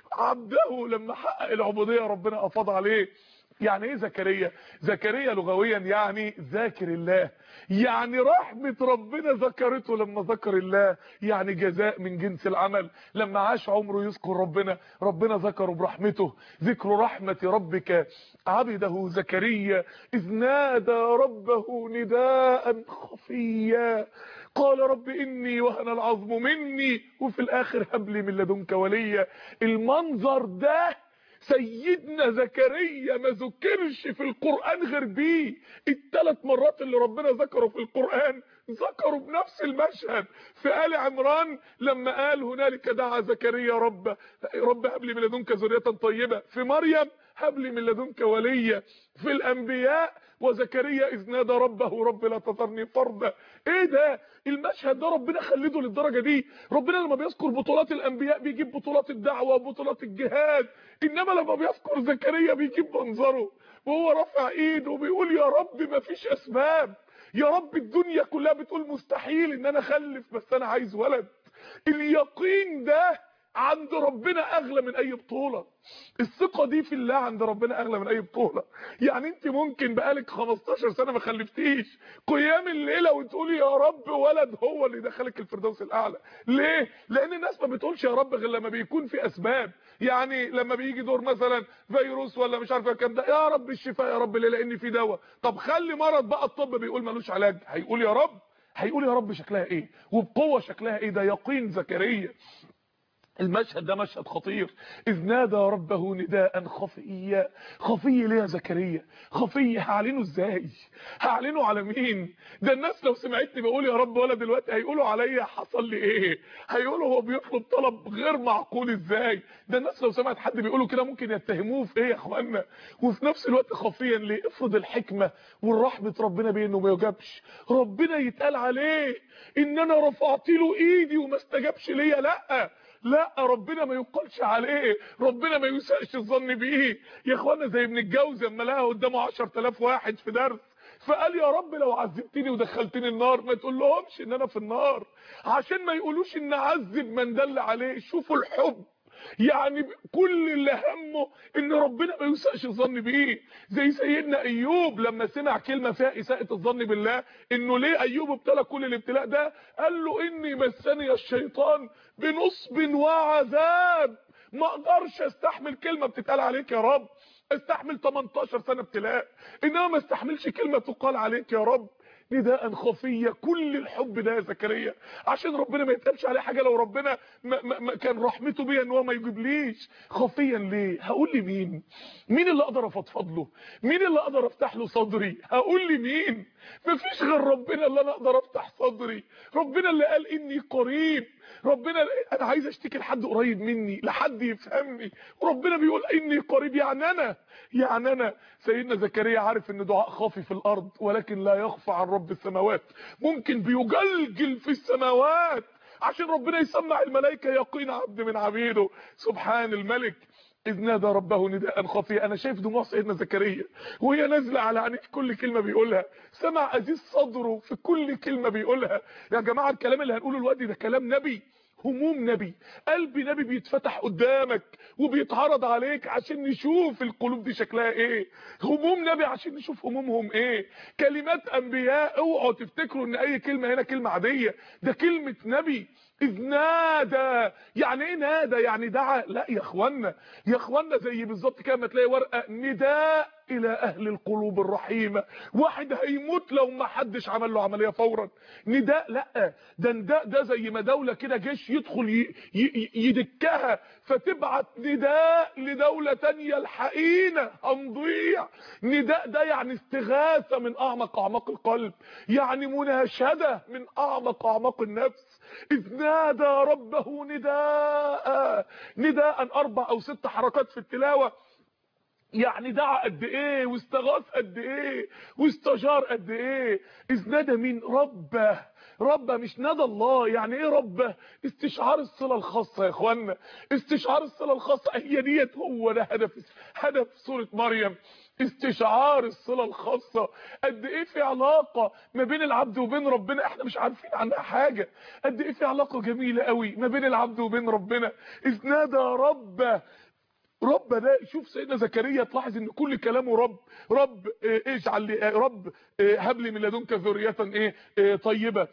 عبده لما حقق العبودية ربنا افاض عليه يعني ايه زكريا زكريا لغويا يعني ذاكر الله يعني رحمة ربنا ذكرته لما ذكر الله يعني جزاء من جنس العمل لما عاش عمره يذكر ربنا ربنا ذكره برحمته ذكر رحمة ربك عبده زكريا إذ نادى ربه نداء خفيا قال رب إني وهن العظم مني وفي الآخر هب لي من لدنك وليا المنظر ده سيدنا زكريا ما ذكرش في القرآن غير بيه الثلاث مرات اللي ربنا ذكره في القرآن ذكروا بنفس المشهد في آل عمران لما قال هنالك دعا زكريا رب رب هب لي من لدنك ذرية طيبة في مريم هب لي من لدنك وليا في الأنبياء وزكريا إذ نادى ربه رب لا تذرني فردا ايه ده المشهد ده ربنا خلده للدرجة دي ربنا لما بيذكر بطولات الأنبياء بيجيب بطولات الدعوة وبطولات الجهاد إنما لما بيذكر زكريا بيجيب منظره وهو رافع ايده وبيقول يا رب ما فيش أسباب يا رب الدنيا كلها بتقول مستحيل ان انا اخلف بس انا عايز ولد اليقين ده عند ربنا اغلى من اي بطولة الثقة دي في الله عند ربنا اغلى من اي بطولة يعني انت ممكن بقالك 15 سنة ما خلفتيش قيام الليلة وتقولي يا رب ولد هو اللي دخلك الفردوس الاعلى ليه لان الناس ما بتقولش يا رب غير لما بيكون في اسباب يعني لما بيجي دور مثلا فيروس ولا مش عارفه كام ده يا رب الشفاء يا رب ليه لان في دواء طب خلي مرض بقى الطب بيقول ملوش علاج هيقول يا رب هيقول يا رب شكلها ايه وبقوه شكلها ايه ده يقين زكريا المشهد ده مشهد خطير إذ نادى ربه نداء خفيا خفي ليه يا زكريا خفي هعلنه ازاي هعلنه على مين ده الناس لو سمعتني بقول يا رب ولا دلوقتي هيقولوا عليا حصل لي ايه هيقولوا هو بيطلب طلب غير معقول ازاي ده الناس لو سمعت حد بيقولوا كده ممكن يتهموه في ايه يا اخوانا وفي نفس الوقت خفيا ليه افرض الحكمة والرحمة ربنا بيه انه ما يجابش ربنا يتقال عليه ان انا رفعت له ايدي وما استجابش ليا لا لا ربنا ما يقالش عليه ربنا ما يسأش الظن بيه يا اخوانا زي ابن الجوز لما لقى قدامه 10000 واحد في درس فقال يا رب لو عذبتني ودخلتني النار ما تقول لهمش ان انا في النار عشان ما يقولوش ان عذب من دل عليه شوفوا الحب يعني كل اللي همه ان ربنا ما يسأش الظن بيه زي سيدنا ايوب لما سمع كلمة فيها اساءة الظن بالله انه ليه ايوب ابتلى كل الابتلاء ده قال له اني مسني الشيطان بنصب وعذاب ما اقدرش استحمل كلمة بتتقال عليك يا رب استحمل 18 سنة ابتلاء انما ما استحملش كلمة تقال عليك يا رب نداء خفية كل الحب ده يا زكريا عشان ربنا ما يتقالش عليه حاجة لو ربنا ما ما ما كان رحمته بيا ان هو ما يجيبليش خفيا ليه هقول لي مين مين اللي اقدر افضفض له مين اللي اقدر افتح له صدري هقول لي مين مفيش غير ربنا اللي انا اقدر افتح صدري ربنا اللي قال اني قريب ربنا انا عايز اشتكي لحد قريب مني لحد يفهمني وربنا بيقول اني قريب يعني انا يعني انا سيدنا زكريا عارف ان دعاء خافي في الارض ولكن لا يخفى عن رب السماوات ممكن بيجلجل في السماوات عشان ربنا يسمع الملائكه يقين عبد من عبيده سبحان الملك إذ نادى ربه نداء خفيا أنا شايف دموع سيدنا زكريا وهي نازلة على عينيه في كل كلمة بيقولها سمع أزيز صدره في كل كلمة بيقولها يا جماعة الكلام اللي هنقوله الوقت ده كلام نبي هموم نبي قلب نبي بيتفتح قدامك وبيتعرض عليك عشان نشوف القلوب دي شكلها ايه هموم نبي عشان نشوف همومهم ايه كلمات انبياء اوعوا تفتكروا ان اي كلمة هنا كلمة عادية ده كلمة نبي إذ نادى يعني ايه نادى يعني دعا لا يا اخوانا يا اخوانا زي بالظبط كده ما تلاقي ورقه نداء الى اهل القلوب الرحيمه واحد هيموت لو ما حدش عمل له عمليه فورا نداء لا ده نداء ده زي ما دوله كده جيش يدخل ي... ي... يدكها فتبعت نداء لدوله تانية الحقينا هنضيع نداء ده يعني استغاثه من اعمق اعماق القلب يعني مناشده من اعمق اعماق النفس إذ نادى ربه نداء نداء أربع أو ست حركات في التلاوة يعني دعا قد ايه واستغاث قد ايه واستجار قد ايه إذ نادى مين ربه ربه مش نادى الله يعني ايه ربه استشعار الصله الخاصه يا اخوانا استشعار الصله الخاصه هي ديت هو ده هدف هدف سوره مريم استشعار الصله الخاصه قد ايه في علاقه ما بين العبد وبين ربنا احنا مش عارفين عنها حاجه قد ايه في علاقه جميله قوي ما بين العبد وبين ربنا اذ نادى ربه رب ده شوف سيدنا زكريا تلاحظ ان كل كلامه رب رب اجعل لي رب هب لي من لدنك ذريه ايه طيبه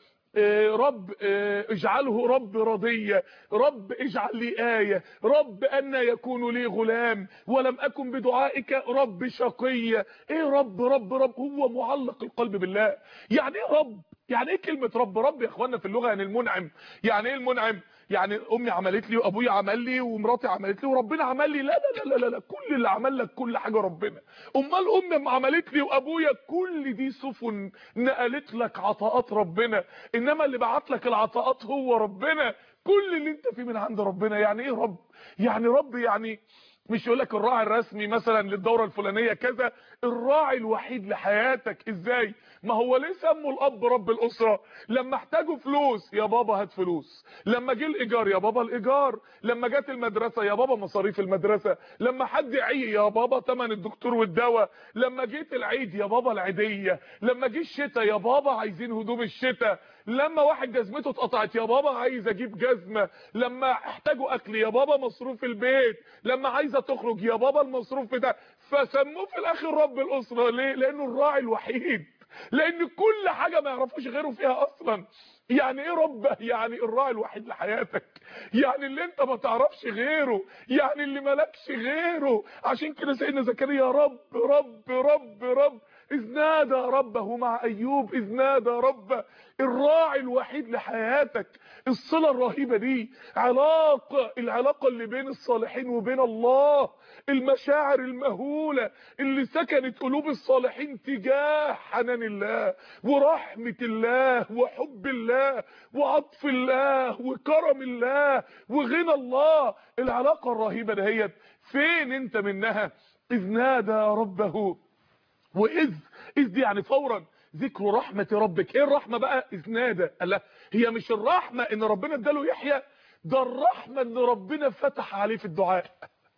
رب اجعله رب رضية رب اجعل لي آية رب أن يكون لي غلام ولم أكن بدعائك رب شقية ايه رب رب رب هو معلق القلب بالله يعني ايه رب يعني ايه كلمة رب رب يا اخوانا في اللغة يعني المنعم يعني ايه المنعم يعني امي عملت لي وابويا عمل لي ومراتي عملت لي وربنا عمل لي لا لا لا لا لا كل اللي عمل لك كل حاجه ربنا امال امي ما عملت لي وابويا كل دي سفن نقلت لك عطاءات ربنا انما اللي بعت لك العطاءات هو ربنا كل اللي انت فيه من عند ربنا يعني ايه رب يعني رب يعني مش يقول لك الراعي الرسمي مثلا للدوره الفلانيه كذا الراعي الوحيد لحياتك ازاي ما هو ليه سموا الاب رب الاسره لما احتاجوا فلوس يا بابا هات فلوس لما جه الايجار يا بابا الايجار لما جت المدرسه يا بابا مصاريف المدرسه لما حد يعي يا بابا ثمن الدكتور والدواء لما جيت العيد يا بابا العيديه لما جه الشتاء يا بابا عايزين هدوم الشتاء لما واحد جزمته اتقطعت يا بابا عايز اجيب جزمه لما احتاجوا اكل يا بابا مصروف البيت لما عايزه تخرج يا بابا المصروف ده فسموه في الاخر رب الاسره ليه لانه الراعي الوحيد لان كل حاجه ما يعرفوش غيره فيها اصلا يعني ايه رب يعني الراعي الوحيد لحياتك يعني اللي انت ما تعرفش غيره يعني اللي مالكش غيره عشان كده سيدنا زكريا رب رب رب رب إذ نادى ربه مع أيوب إذ نادى ربه الراعي الوحيد لحياتك الصلة الرهيبة دي علاقة العلاقة اللي بين الصالحين وبين الله المشاعر المهولة اللي سكنت قلوب الصالحين تجاه حنان الله ورحمة الله وحب الله وعطف الله وكرم الله وغنى الله العلاقة الرهيبة دهيت فين انت منها إذ نادى ربه واذ اذ دي يعني فورا ذكر رحمة ربك ايه الرحمة بقى اذ نادى الله هي مش الرحمة ان ربنا اداله يحيى ده الرحمة ان ربنا فتح عليه في الدعاء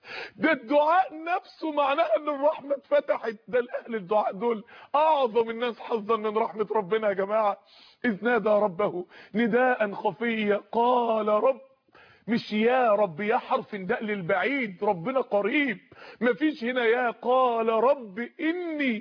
ده الدعاء نفسه معناها ان الرحمة اتفتحت ده الاهل الدعاء دول اعظم الناس حظا من رحمة ربنا يا جماعة اذ نادى ربه نداء خفيا قال رب مش يا رب يا حرف نداء للبعيد ربنا قريب مفيش هنا يا قال رب اني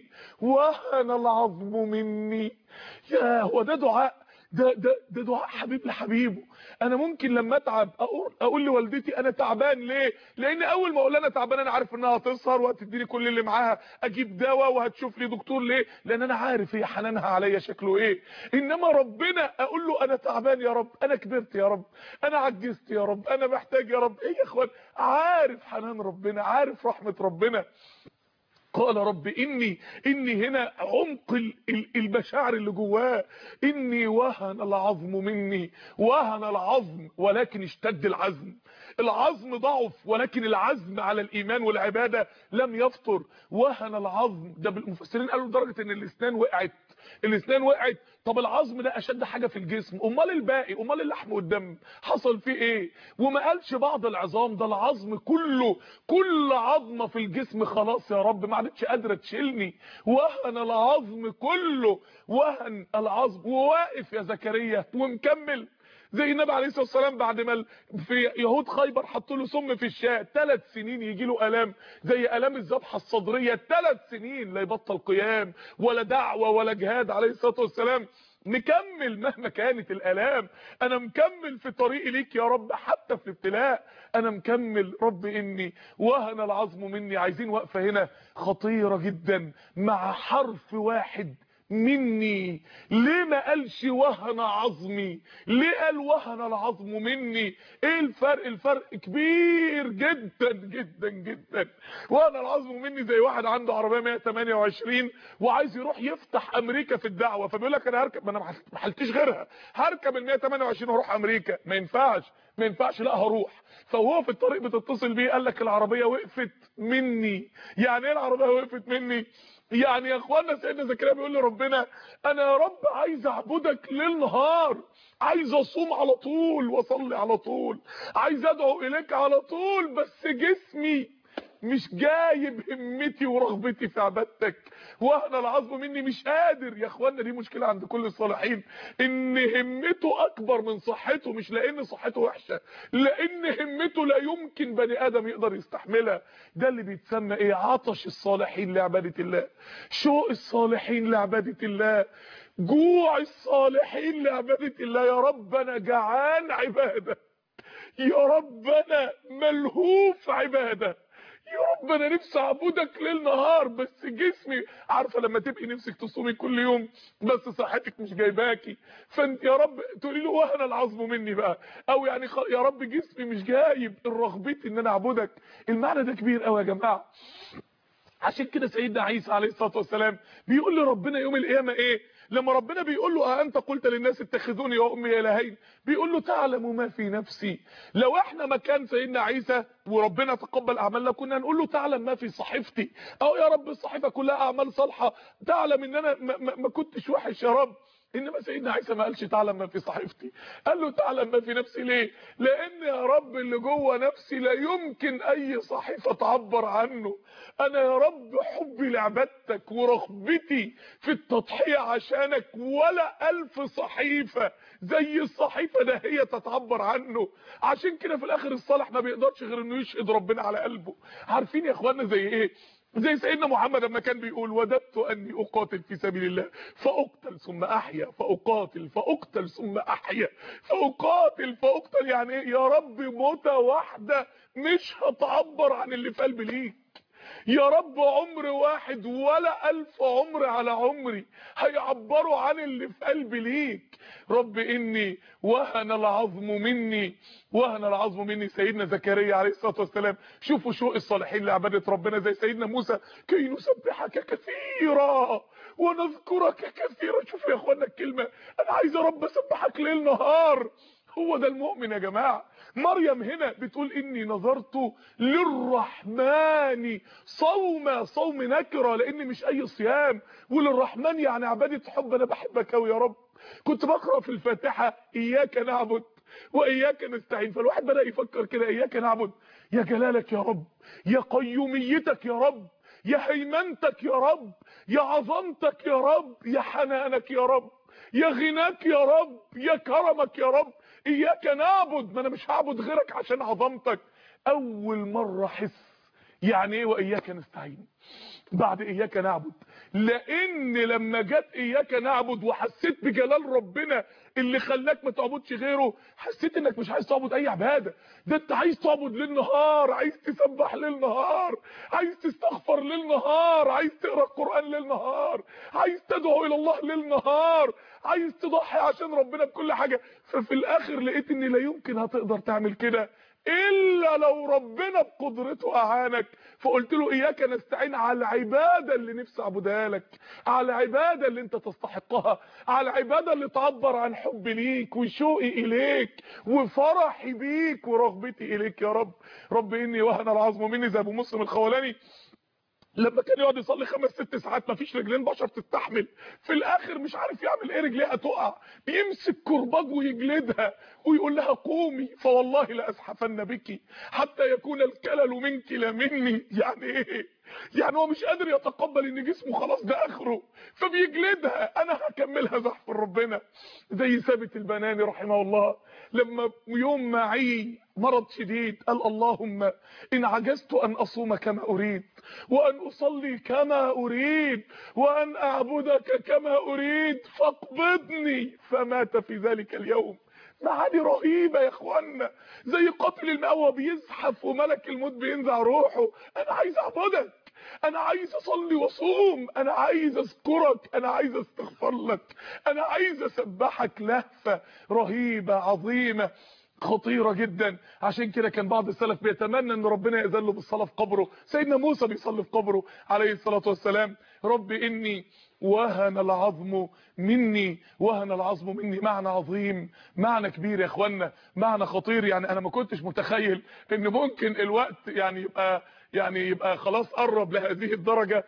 وهن العظم مني يا هو ده دعاء ده ده ده دعاء حبيب لحبيبه انا ممكن لما اتعب اقول اقول لوالدتي انا تعبان ليه لان اول ما اقول انا تعبان انا عارف انها هتسهر وهتديني كل اللي معاها اجيب دواء وهتشوف لي دكتور ليه لان انا عارف هي حنانها عليا شكله ايه انما ربنا اقول له انا تعبان يا رب انا كبرت يا رب انا عجزت يا رب انا محتاج يا رب ايه يا اخوان عارف حنان ربنا عارف رحمه ربنا قال رب إني إني هنا عمق ال- ال- المشاعر اللي جواه إني وهن العظم مني وهن العظم ولكن اشتد العزم العظم ضعف ولكن العزم على الإيمان والعبادة لم يفطر وهن العظم ده المفسرين قالوا لدرجة إن الأسنان وقعت الاسنان وقعت طب العظم ده اشد حاجه في الجسم امال الباقي امال اللحم والدم حصل فيه ايه وما قالش بعض العظام ده العظم كله كل عظمه في الجسم خلاص يا رب ما عادتش قادره تشيلني وهن العظم كله وهن العظم وواقف يا زكريا ومكمل زي النبي عليه الصلاه والسلام بعد ما ال- في يهود خيبر حطوا له سم في الشاة ثلاث سنين يجي له الام زي الام الذبحه الصدريه ثلاث سنين لا يبطل قيام ولا دعوه ولا جهاد عليه الصلاه والسلام مكمل مهما كانت الالام انا مكمل في طريقي ليك يا رب حتى في الابتلاء انا مكمل رب اني وهن العظم مني عايزين وقفه هنا خطيره جدا مع حرف واحد مني ليه ما قالش وهن عظمي ليه قال وهن العظم مني ايه الفرق الفرق كبير جدا جدا جدا وهن العظم مني زي واحد عنده عربيه 128 وعايز يروح يفتح امريكا في الدعوه فبيقول لك انا هركب ما انا ما حلتش غيرها هركب ال 128 واروح امريكا ما ينفعش ما ينفعش لا هروح فهو في الطريق بتتصل بيه قال لك العربيه وقفت مني يعني ايه العربيه وقفت مني يعني يا اخوانا سيدنا زكريا بيقول لربنا انا يا رب عايز اعبدك ليل نهار عايز اصوم على طول واصلي على طول عايز ادعو اليك على طول بس جسمي مش جايب همتي ورغبتي في عبادتك وانا العظم مني مش قادر يا اخوانا دي مشكله عند كل الصالحين ان همته اكبر من صحته مش لان صحته وحشه لان همته لا يمكن بني ادم يقدر يستحملها ده اللي بيتسمى ايه عطش الصالحين لعباده الله شوق الصالحين لعباده الله جوع الصالحين لعباده الله يا رب انا جعان عباده يا رب انا ملهوف عباده يا رب انا نفسي اعبدك ليل نهار بس جسمي عارفه لما تبقي نفسك تصومي كل يوم بس صحتك مش جايباكي فانت يا رب تقولي له وهن العظم مني بقى او يعني خ- يا رب جسمي مش جايب الرغبتي ان انا اعبدك المعنى ده كبير قوي يا جماعه عشان كده سيدنا عيسى عليه الصلاه والسلام بيقول لربنا يوم القيامه ايه لما ربنا بيقول له أأنت قلت للناس اتخذوني وامي الهين بيقول له تعلم ما في نفسي لو احنا مكان سيدنا عيسى وربنا تقبل اعمالنا كنا نقول له تعلم ما في صحيفتي او يا رب الصحيفه كلها اعمال صالحه تعلم ان انا ما, ما, ما كنتش وحش يا رب انما سيدنا عيسى ما قالش تعلم ما في صحيفتي قال له تعلم ما في نفسي ليه لان يا رب اللي جوه نفسي لا يمكن اي صحيفه تعبر عنه انا يا رب حبي لعبادتك ورغبتي في التضحيه عشانك ولا الف صحيفه زي الصحيفه ده هي تتعبر عنه عشان كده في الاخر الصالح ما بيقدرش غير انه يشهد ربنا على قلبه عارفين يا اخوانا زي ايه زي سيدنا محمد لما كان بيقول وددت اني اقاتل في سبيل الله فاقتل ثم احيا فاقاتل فاقتل ثم احيا فاقاتل فاقتل يعني ايه يا رب موتة واحدة مش هتعبر عن اللي في قلبي ليك يا رب عمر واحد ولا ألف عمر على عمري هيعبروا عن اللي في قلبي ليك رب إني وهن العظم مني وهن العظم مني سيدنا زكريا عليه الصلاة والسلام شوفوا شوق الصالحين لعبادة ربنا زي سيدنا موسى كي نسبحك كثيرا ونذكرك كثيرا شوفوا يا اخوانا الكلمة انا عايز يا رب اسبحك ليل نهار هو ده المؤمن يا جماعة مريم هنا بتقول اني نظرت للرحمن صوم صوم نكرة لان مش اي صيام وللرحمن يعني عبادة حب انا بحبك قوي يا رب كنت بقرأ في الفاتحة اياك نعبد واياك نستعين فالواحد بدأ يفكر كده اياك نعبد يا جلالك يا رب يا قيوميتك يا رب يا هيمنتك يا رب يا عظمتك يا رب يا حنانك يا رب يا غناك يا رب يا كرمك يا رب اياك نعبد ما انا مش هعبد غيرك عشان عظمتك اول مرة احس يعني ايه واياك نستعين بعد اياك نعبد لان لما جت اياك نعبد وحسيت بجلال ربنا اللي خلاك ما تعبدش غيره حسيت انك مش عايز تعبد اي عباده ده انت عايز تعبد ليل نهار عايز تسبح ليل نهار عايز تستغفر ليل نهار عايز تقرا القران ليل نهار عايز تدعو الى الله ليل نهار عايز تضحي عشان ربنا بكل حاجه ففي الاخر لقيت ان لا يمكن هتقدر تعمل كده الا لو ربنا بقدرته اعانك فقلت له اياك نستعين على العباده اللي نفسي اعبدها لك على العباده اللي انت تستحقها على العباده اللي تعبر عن حبي ليك وشوقي اليك وفرحي بيك ورغبتي اليك يا رب رب اني وهن العظم مني زي ابو مسلم الخولاني لما كان يقعد يصلي خمس ست ساعات مفيش رجلين بشر تستحمل في الاخر مش عارف يعمل ايه رجليها تقع بيمسك كرباج ويجلدها ويقول لها قومي فوالله لاسحفن بك حتى يكون الكلل منك لا مني يعني ايه يعني هو مش قادر يتقبل ان جسمه خلاص ده اخره فبيجلدها انا هكملها زحف ربنا زي ثابت البناني رحمه الله لما يوم معي مرض شديد قال اللهم ان عجزت ان اصوم كما اريد وان اصلي كما اريد وان اعبدك كما اريد فاقبضني فمات في ذلك اليوم معاني رهيبة يا اخوانا زي قاتل المقوى بيزحف وملك الموت بينزع روحه انا عايز اعبدك انا عايز اصلي واصوم انا عايز اذكرك انا عايز استغفر لك انا عايز اسبحك لهفة رهيبة عظيمة خطيرة جدا عشان كده كان بعض السلف بيتمنى ان ربنا يذله بالصلاة في قبره سيدنا موسى بيصلي في قبره عليه الصلاة والسلام رب اني وهن العظم مني وهن العظم مني معنى عظيم معنى كبير يا اخوانا معنى خطير يعني انا ما كنتش متخيل ان ممكن الوقت يعني يبقى يعني يبقى خلاص قرب لهذه الدرجة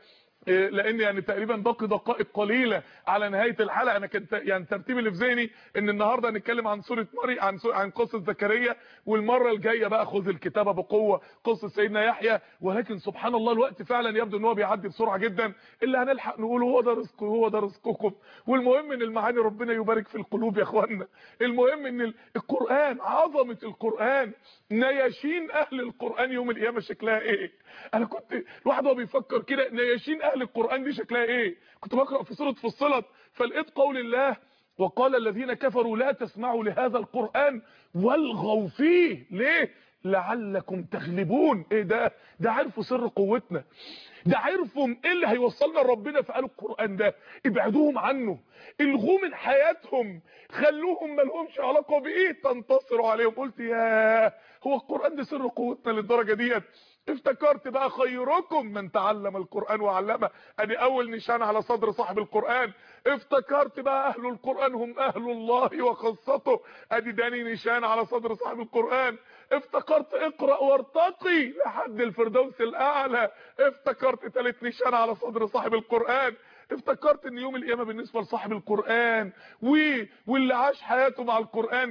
لان يعني تقريبا باقي دقائق قليله على نهايه الحلقه انا كنت يعني ترتيبي اللي في ذهني ان النهارده هنتكلم عن سوره مريم عن عن قصه زكريا والمره الجايه بقى خذ الكتابه بقوه قصه سيدنا يحيى ولكن سبحان الله الوقت فعلا يبدو ان هو بيعدي بسرعه جدا اللي هنلحق نقول هو ده رزقه هو ده رزقكم والمهم ان المعاني ربنا يبارك في القلوب يا اخوانا المهم ان القران عظمه القران نياشين اهل القران يوم القيامه شكلها ايه انا كنت الواحد وهو بيفكر كده نياشين اهل القران دي شكلها ايه كنت بقرا في سوره فصلت فلقيت قول الله وقال الذين كفروا لا تسمعوا لهذا القران والغوا فيه ليه لعلكم تغلبون ايه ده ده عرفوا سر قوتنا ده عرفوا ايه اللي هيوصلنا لربنا فقالوا القران ده ابعدوهم عنه الغوا من حياتهم خلوهم ما لهمش علاقه بايه تنتصروا عليهم قلت يا هو القران ده سر قوتنا للدرجه ديت افتكرت بقى خيركم من تعلم القرآن وعلمه ادي اول نشان على صدر صاحب القرآن افتكرت بقى اهل القرآن هم اهل الله وخاصته ادي داني نشان على صدر صاحب القرآن افتكرت اقرأ وارتقي لحد الفردوس الاعلى افتكرت ثالث نشان على صدر صاحب القرآن افتكرت ان يوم القيامة بالنسبة لصاحب القرآن و... واللي عاش حياته مع القرآن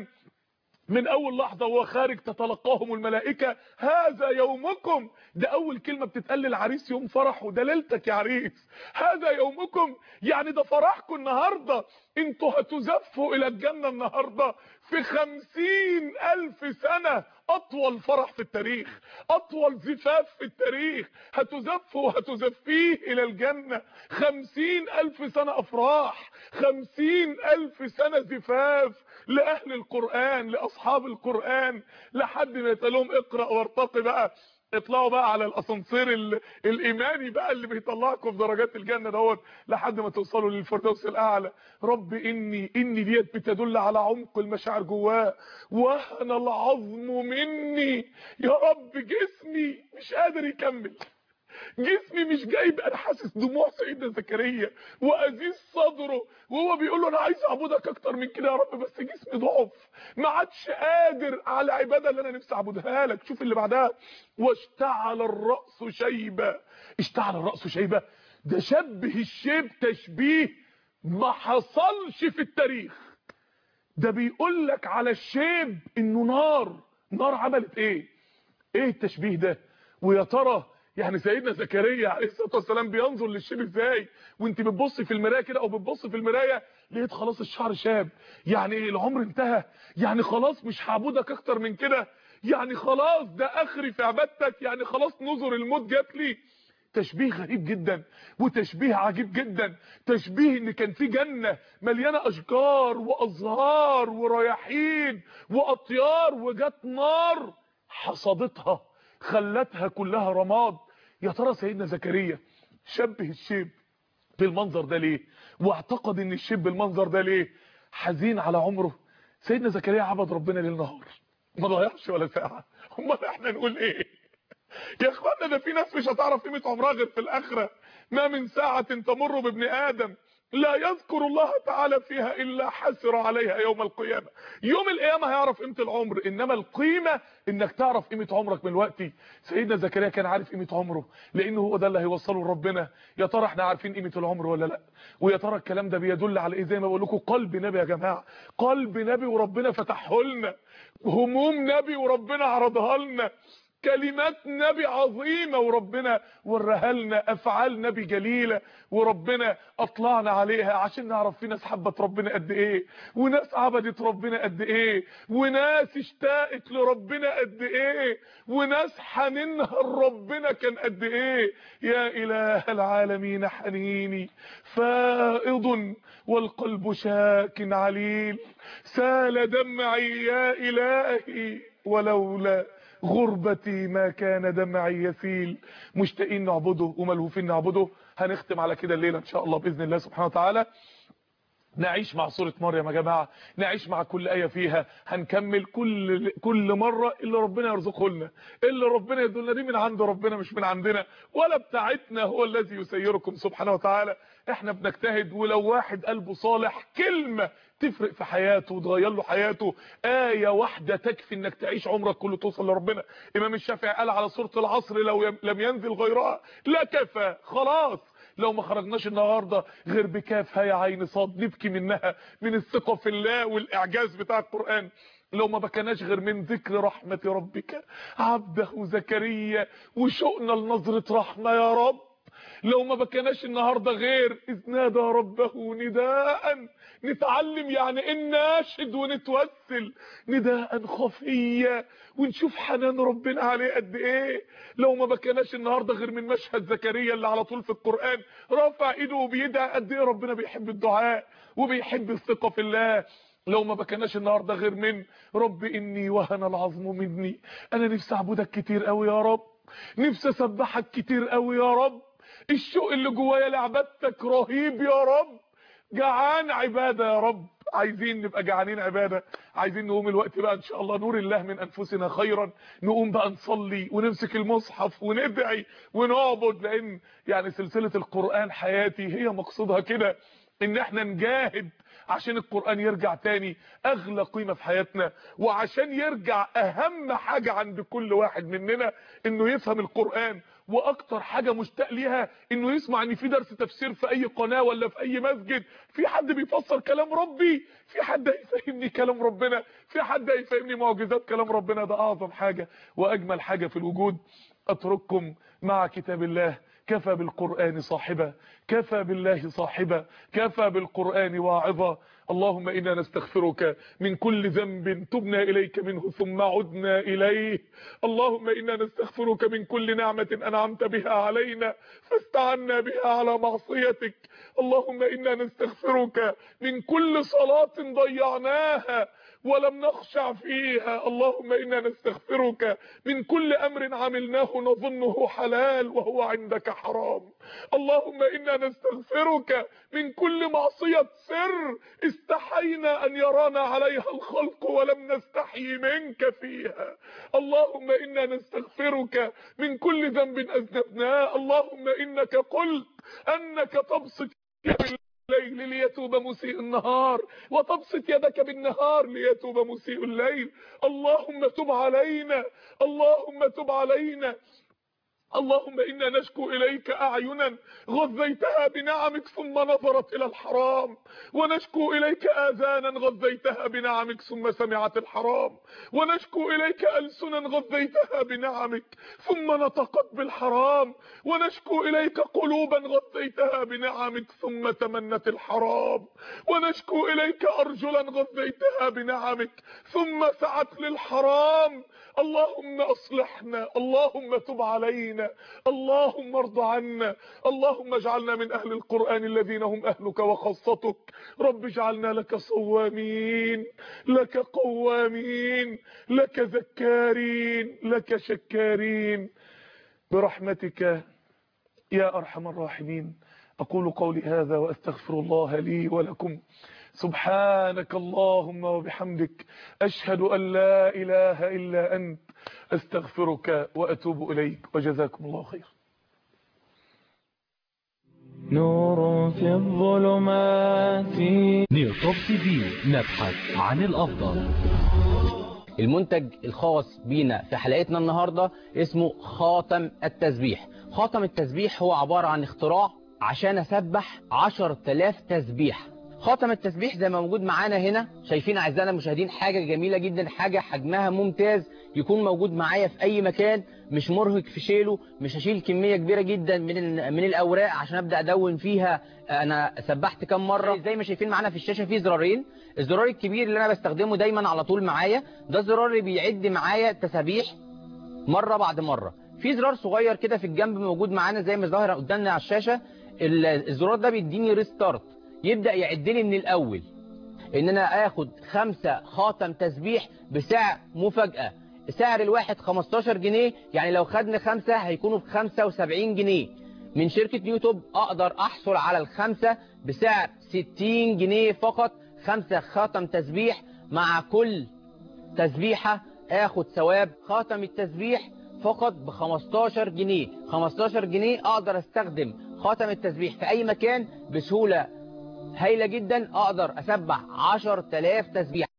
من اول لحظة وهو خارج تتلقاهم الملائكة هذا يومكم ده اول كلمة بتتقال للعريس يوم فرحه ده ليلتك يا عريس هذا يومكم يعني ده فرحكم النهاردة انتوا هتزفوا الى الجنة النهاردة في خمسين الف سنة اطول فرح في التاريخ اطول زفاف في التاريخ هتزفوا وهتزفيه الى الجنة خمسين الف سنة افراح خمسين الف سنة زفاف لاهل القرآن لاصحاب القرآن لحد ما يتقالهم اقرأ وارتقي بقى اطلعوا بقى على الاسانسير الايماني بقى اللي بيطلعكم في درجات الجنه دوت لحد ما توصلوا للفردوس الاعلى رب اني اني ديت بتدل على عمق المشاعر جواه وهن العظم مني يا رب جسمي مش قادر يكمل جسمي مش جايب انا حاسس دموع سيدنا زكريا وازيز صدره وهو بيقول له انا عايز اعبدك اكتر من كده يا رب بس جسمي ضعف ما عادش قادر على العباده اللي انا نفسي اعبدها لك شوف اللي بعدها واشتعل الراس شيبه اشتعل الراس شيبه ده شبه الشيب تشبيه ما حصلش في التاريخ ده بيقول لك على الشيب انه نار نار عملت ايه ايه التشبيه ده ويا ترى يعني سيدنا زكريا عليه الصلاه والسلام بينظر للشيب ازاي وانت بتبصي في المرايه كده او بتبصي في المرايه لقيت خلاص الشعر شاب يعني ايه العمر انتهى يعني خلاص مش هعبدك اكتر من كده يعني خلاص ده اخري في عبادتك يعني خلاص نظر الموت جات لي تشبيه غريب جدا وتشبيه عجيب جدا تشبيه ان كان في جنة مليانة اشجار وازهار ورياحين واطيار وجات نار حصدتها خلتها كلها رماد يا ترى سيدنا زكريا شبه الشيب بالمنظر ده ليه واعتقد ان الشيب بالمنظر ده ليه حزين على عمره سيدنا زكريا عبد ربنا ليل نهار ما ضيعش ولا ساعة امال احنا نقول ايه يا اخوانا ده في ناس مش هتعرف قيمة عمرها غير في الاخرة ما من ساعة تمر بابن ادم لا يذكر الله تعالى فيها الا حسر عليها يوم القيامة يوم القيامة هيعرف قيمة العمر انما القيمة انك تعرف قيمة عمرك من وقتي سيدنا زكريا كان عارف قيمة عمره لانه هو ده اللي هيوصله لربنا يا ترى احنا عارفين قيمة العمر ولا لا ويا ترى الكلام ده بيدل على ايه زي ما بقول لكم قلب نبي يا جماعة قلب نبي وربنا فتحه لنا هموم نبي وربنا عرضها لنا كلمات نبي عظيمة وربنا ورها لنا افعال نبي جليلة وربنا اطلعنا عليها عشان نعرف في ناس حبت ربنا قد ايه وناس عبدت ربنا قد ايه وناس اشتاقت لربنا قد ايه وناس حنينها لربنا كان قد ايه يا اله العالمين حنيني فائض والقلب شاك عليل سال دمعي يا الهي ولولا غربتي ما كان دمعي يسيل مشتاقين نعبده وملهوفين نعبده هنختم على كده الليله ان شاء الله باذن الله سبحانه وتعالى نعيش مع سورة مريم يا جماعة نعيش مع كل آية فيها هنكمل كل كل مرة اللي ربنا يرزقه لنا اللي ربنا يدلنا دي من عند ربنا مش من عندنا ولا بتاعتنا هو الذي يسيركم سبحانه وتعالى احنا بنجتهد ولو واحد قلبه صالح كلمة تفرق في حياته وتغير له حياته آية واحدة تكفي انك تعيش عمرك كله توصل لربنا امام الشافعي قال على سورة العصر لو لم ينزل غيرها لا كفى خلاص لو ما خرجناش النهاردة غير بكاف هيا عين صاد نبكي منها من الثقة في الله والإعجاز بتاع القرآن لو ما بكناش غير من ذكر رحمة ربك عبده زكريا وشوقنا لنظرة رحمة يا رب لو ما بكناش النهاردة غير إذ نادى ربه نداء نتعلم يعني ايه ناشد ونتوسل نداء خفيا ونشوف حنان ربنا عليه قد ايه لو ما بكناش النهارده غير من مشهد زكريا اللي على طول في القرآن رافع ايده وبيدعي قد ايه ربنا بيحب الدعاء وبيحب الثقة في الله لو ما بكناش النهارده غير من رب اني وهن العظم مني انا نفسي اعبدك كتير قوي يا رب نفسي اسبحك كتير قوي يا رب الشوق اللي جوايا لعبادتك رهيب يا رب جعان عبادة يا رب عايزين نبقى جعانين عبادة عايزين نقوم الوقت بقى ان شاء الله نور الله من انفسنا خيرا نقوم بقى نصلي ونمسك المصحف وندعي ونعبد لان يعني سلسلة القرآن حياتي هي مقصودها كده ان احنا نجاهد عشان القرآن يرجع تاني اغلى قيمة في حياتنا وعشان يرجع اهم حاجة عند كل واحد مننا انه يفهم القرآن واكتر حاجة مشتاق ليها انه يسمع ان في درس تفسير في اي قناة ولا في اي مسجد في حد بيفسر كلام ربي في حد هيفهمني كلام ربنا في حد هيفهمني معجزات كلام ربنا ده اعظم حاجة واجمل حاجة في الوجود اترككم مع كتاب الله كفى بالقرآن صاحبا كفى بالله صاحبا كفى بالقرآن واعظا اللهم إنا نستغفرك من كل ذنب تبنا إليك منه ثم عدنا إليه اللهم إنا نستغفرك من كل نعمة أنعمت بها علينا فاستعنا بها على معصيتك اللهم إنا نستغفرك من كل صلاة ضيعناها ولم نخشع فيها اللهم إنا نستغفرك من كل أمر عملناه نظنه حلال وهو عندك حرام اللهم إنا نستغفرك من كل معصية سر استحينا أن يرانا عليها الخلق ولم نستحي منك فيها اللهم إنا نستغفرك من كل ذنب أذنبناه اللهم إنك قلت أنك تبسط الليل ليتوب مسيء النهار وتبسط يدك بالنهار ليتوب مسيء الليل اللهم تب علينا اللهم تب علينا اللهم إنا نشكو إليك أعينا غذيتها بنعمك ثم نظرت إلى الحرام ونشكو إليك آذانا غذيتها بنعمك ثم سمعت الحرام ونشكو إليك ألسنا غذيتها بنعمك ثم نطقت بالحرام ونشكو إليك قلوبا غذيتها بنعمك ثم تمنت الحرام ونشكو إليك أرجلا غذيتها بنعمك ثم سعت للحرام اللهم أصلحنا اللهم تب علينا اللهم ارض عنا اللهم اجعلنا من أهل القرآن الذين هم أهلك وخاصتك رب اجعلنا لك صوامين لك قوامين لك ذكارين لك شكارين برحمتك يا أرحم الراحمين أقول قولي هذا وأستغفر الله لي ولكم سبحانك اللهم وبحمدك أشهد أن لا إله إلا أنت أستغفرك وأتوب إليك وجزاكم الله خير نور في الظلمات نيوتوب تي في نبحث عن الأفضل المنتج الخاص بينا في حلقتنا النهاردة اسمه خاتم التسبيح خاتم التسبيح هو عبارة عن اختراع عشان أسبح 10000 تسبيح خاتم التسبيح زي ما موجود معانا هنا شايفين أعزائنا المشاهدين حاجة جميلة جدا حاجة حجمها ممتاز يكون موجود معايا في أي مكان مش مرهق في شيله مش هشيل كمية كبيرة جدا من ال- من الأوراق عشان أبدأ أدون فيها أنا سبحت كم مرة زي ما شايفين معانا في الشاشة فيه زرارين الزرار الكبير اللي أنا بستخدمه دايما على طول معايا ده الزرار اللي بيعد معايا تسابيح مرة بعد مرة في زرار صغير كده في الجنب موجود معانا زي ما ظاهر قدامنا على الشاشة ال- الزرار ده بيديني ريستارت يبدأ يعد لي من الأول ان انا اخد خمسة خاتم تسبيح بسعر مفاجأة سعر الواحد 15 جنيه يعني لو خدنا خمسة هيكونوا ب 75 جنيه من شركة يوتيوب اقدر احصل على الخمسة بسعر 60 جنيه فقط خمسة خاتم تسبيح مع كل تسبيحة اخد ثواب خاتم التسبيح فقط ب 15 جنيه 15 جنيه اقدر استخدم خاتم التسبيح في اي مكان بسهولة هايلة جدا اقدر اسبح 10000 تسبيحة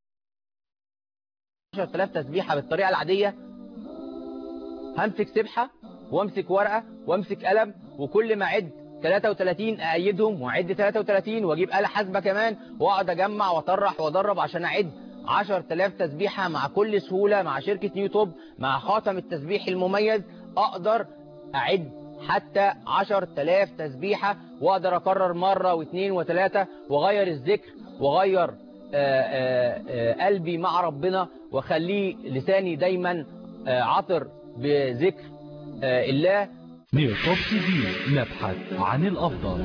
10000 تسبيحة بالطريقة العادية همسك سبحة وامسك ورقة وامسك قلم وكل ما اعد 33 اأيدهم واعد 33 واجيب آلة حاسبة كمان واقعد اجمع واطرح وادرب عشان اعد 10000 تسبيحة مع كل سهولة مع شركة يوتيوب مع خاتم التسبيح المميز اقدر اعد حتى 10000 تسبيحة واقدر اكرر مرة واثنين وثلاثة واغير الذكر واغير آه، آه، آه، قلبي مع ربنا واخليه لساني دايما آه، عطر بذكر آه، الله نيوتوب تي في نبحث عن الأفضل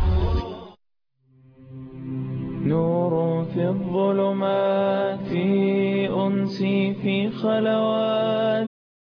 نور في الظلمات أنسي في خلوات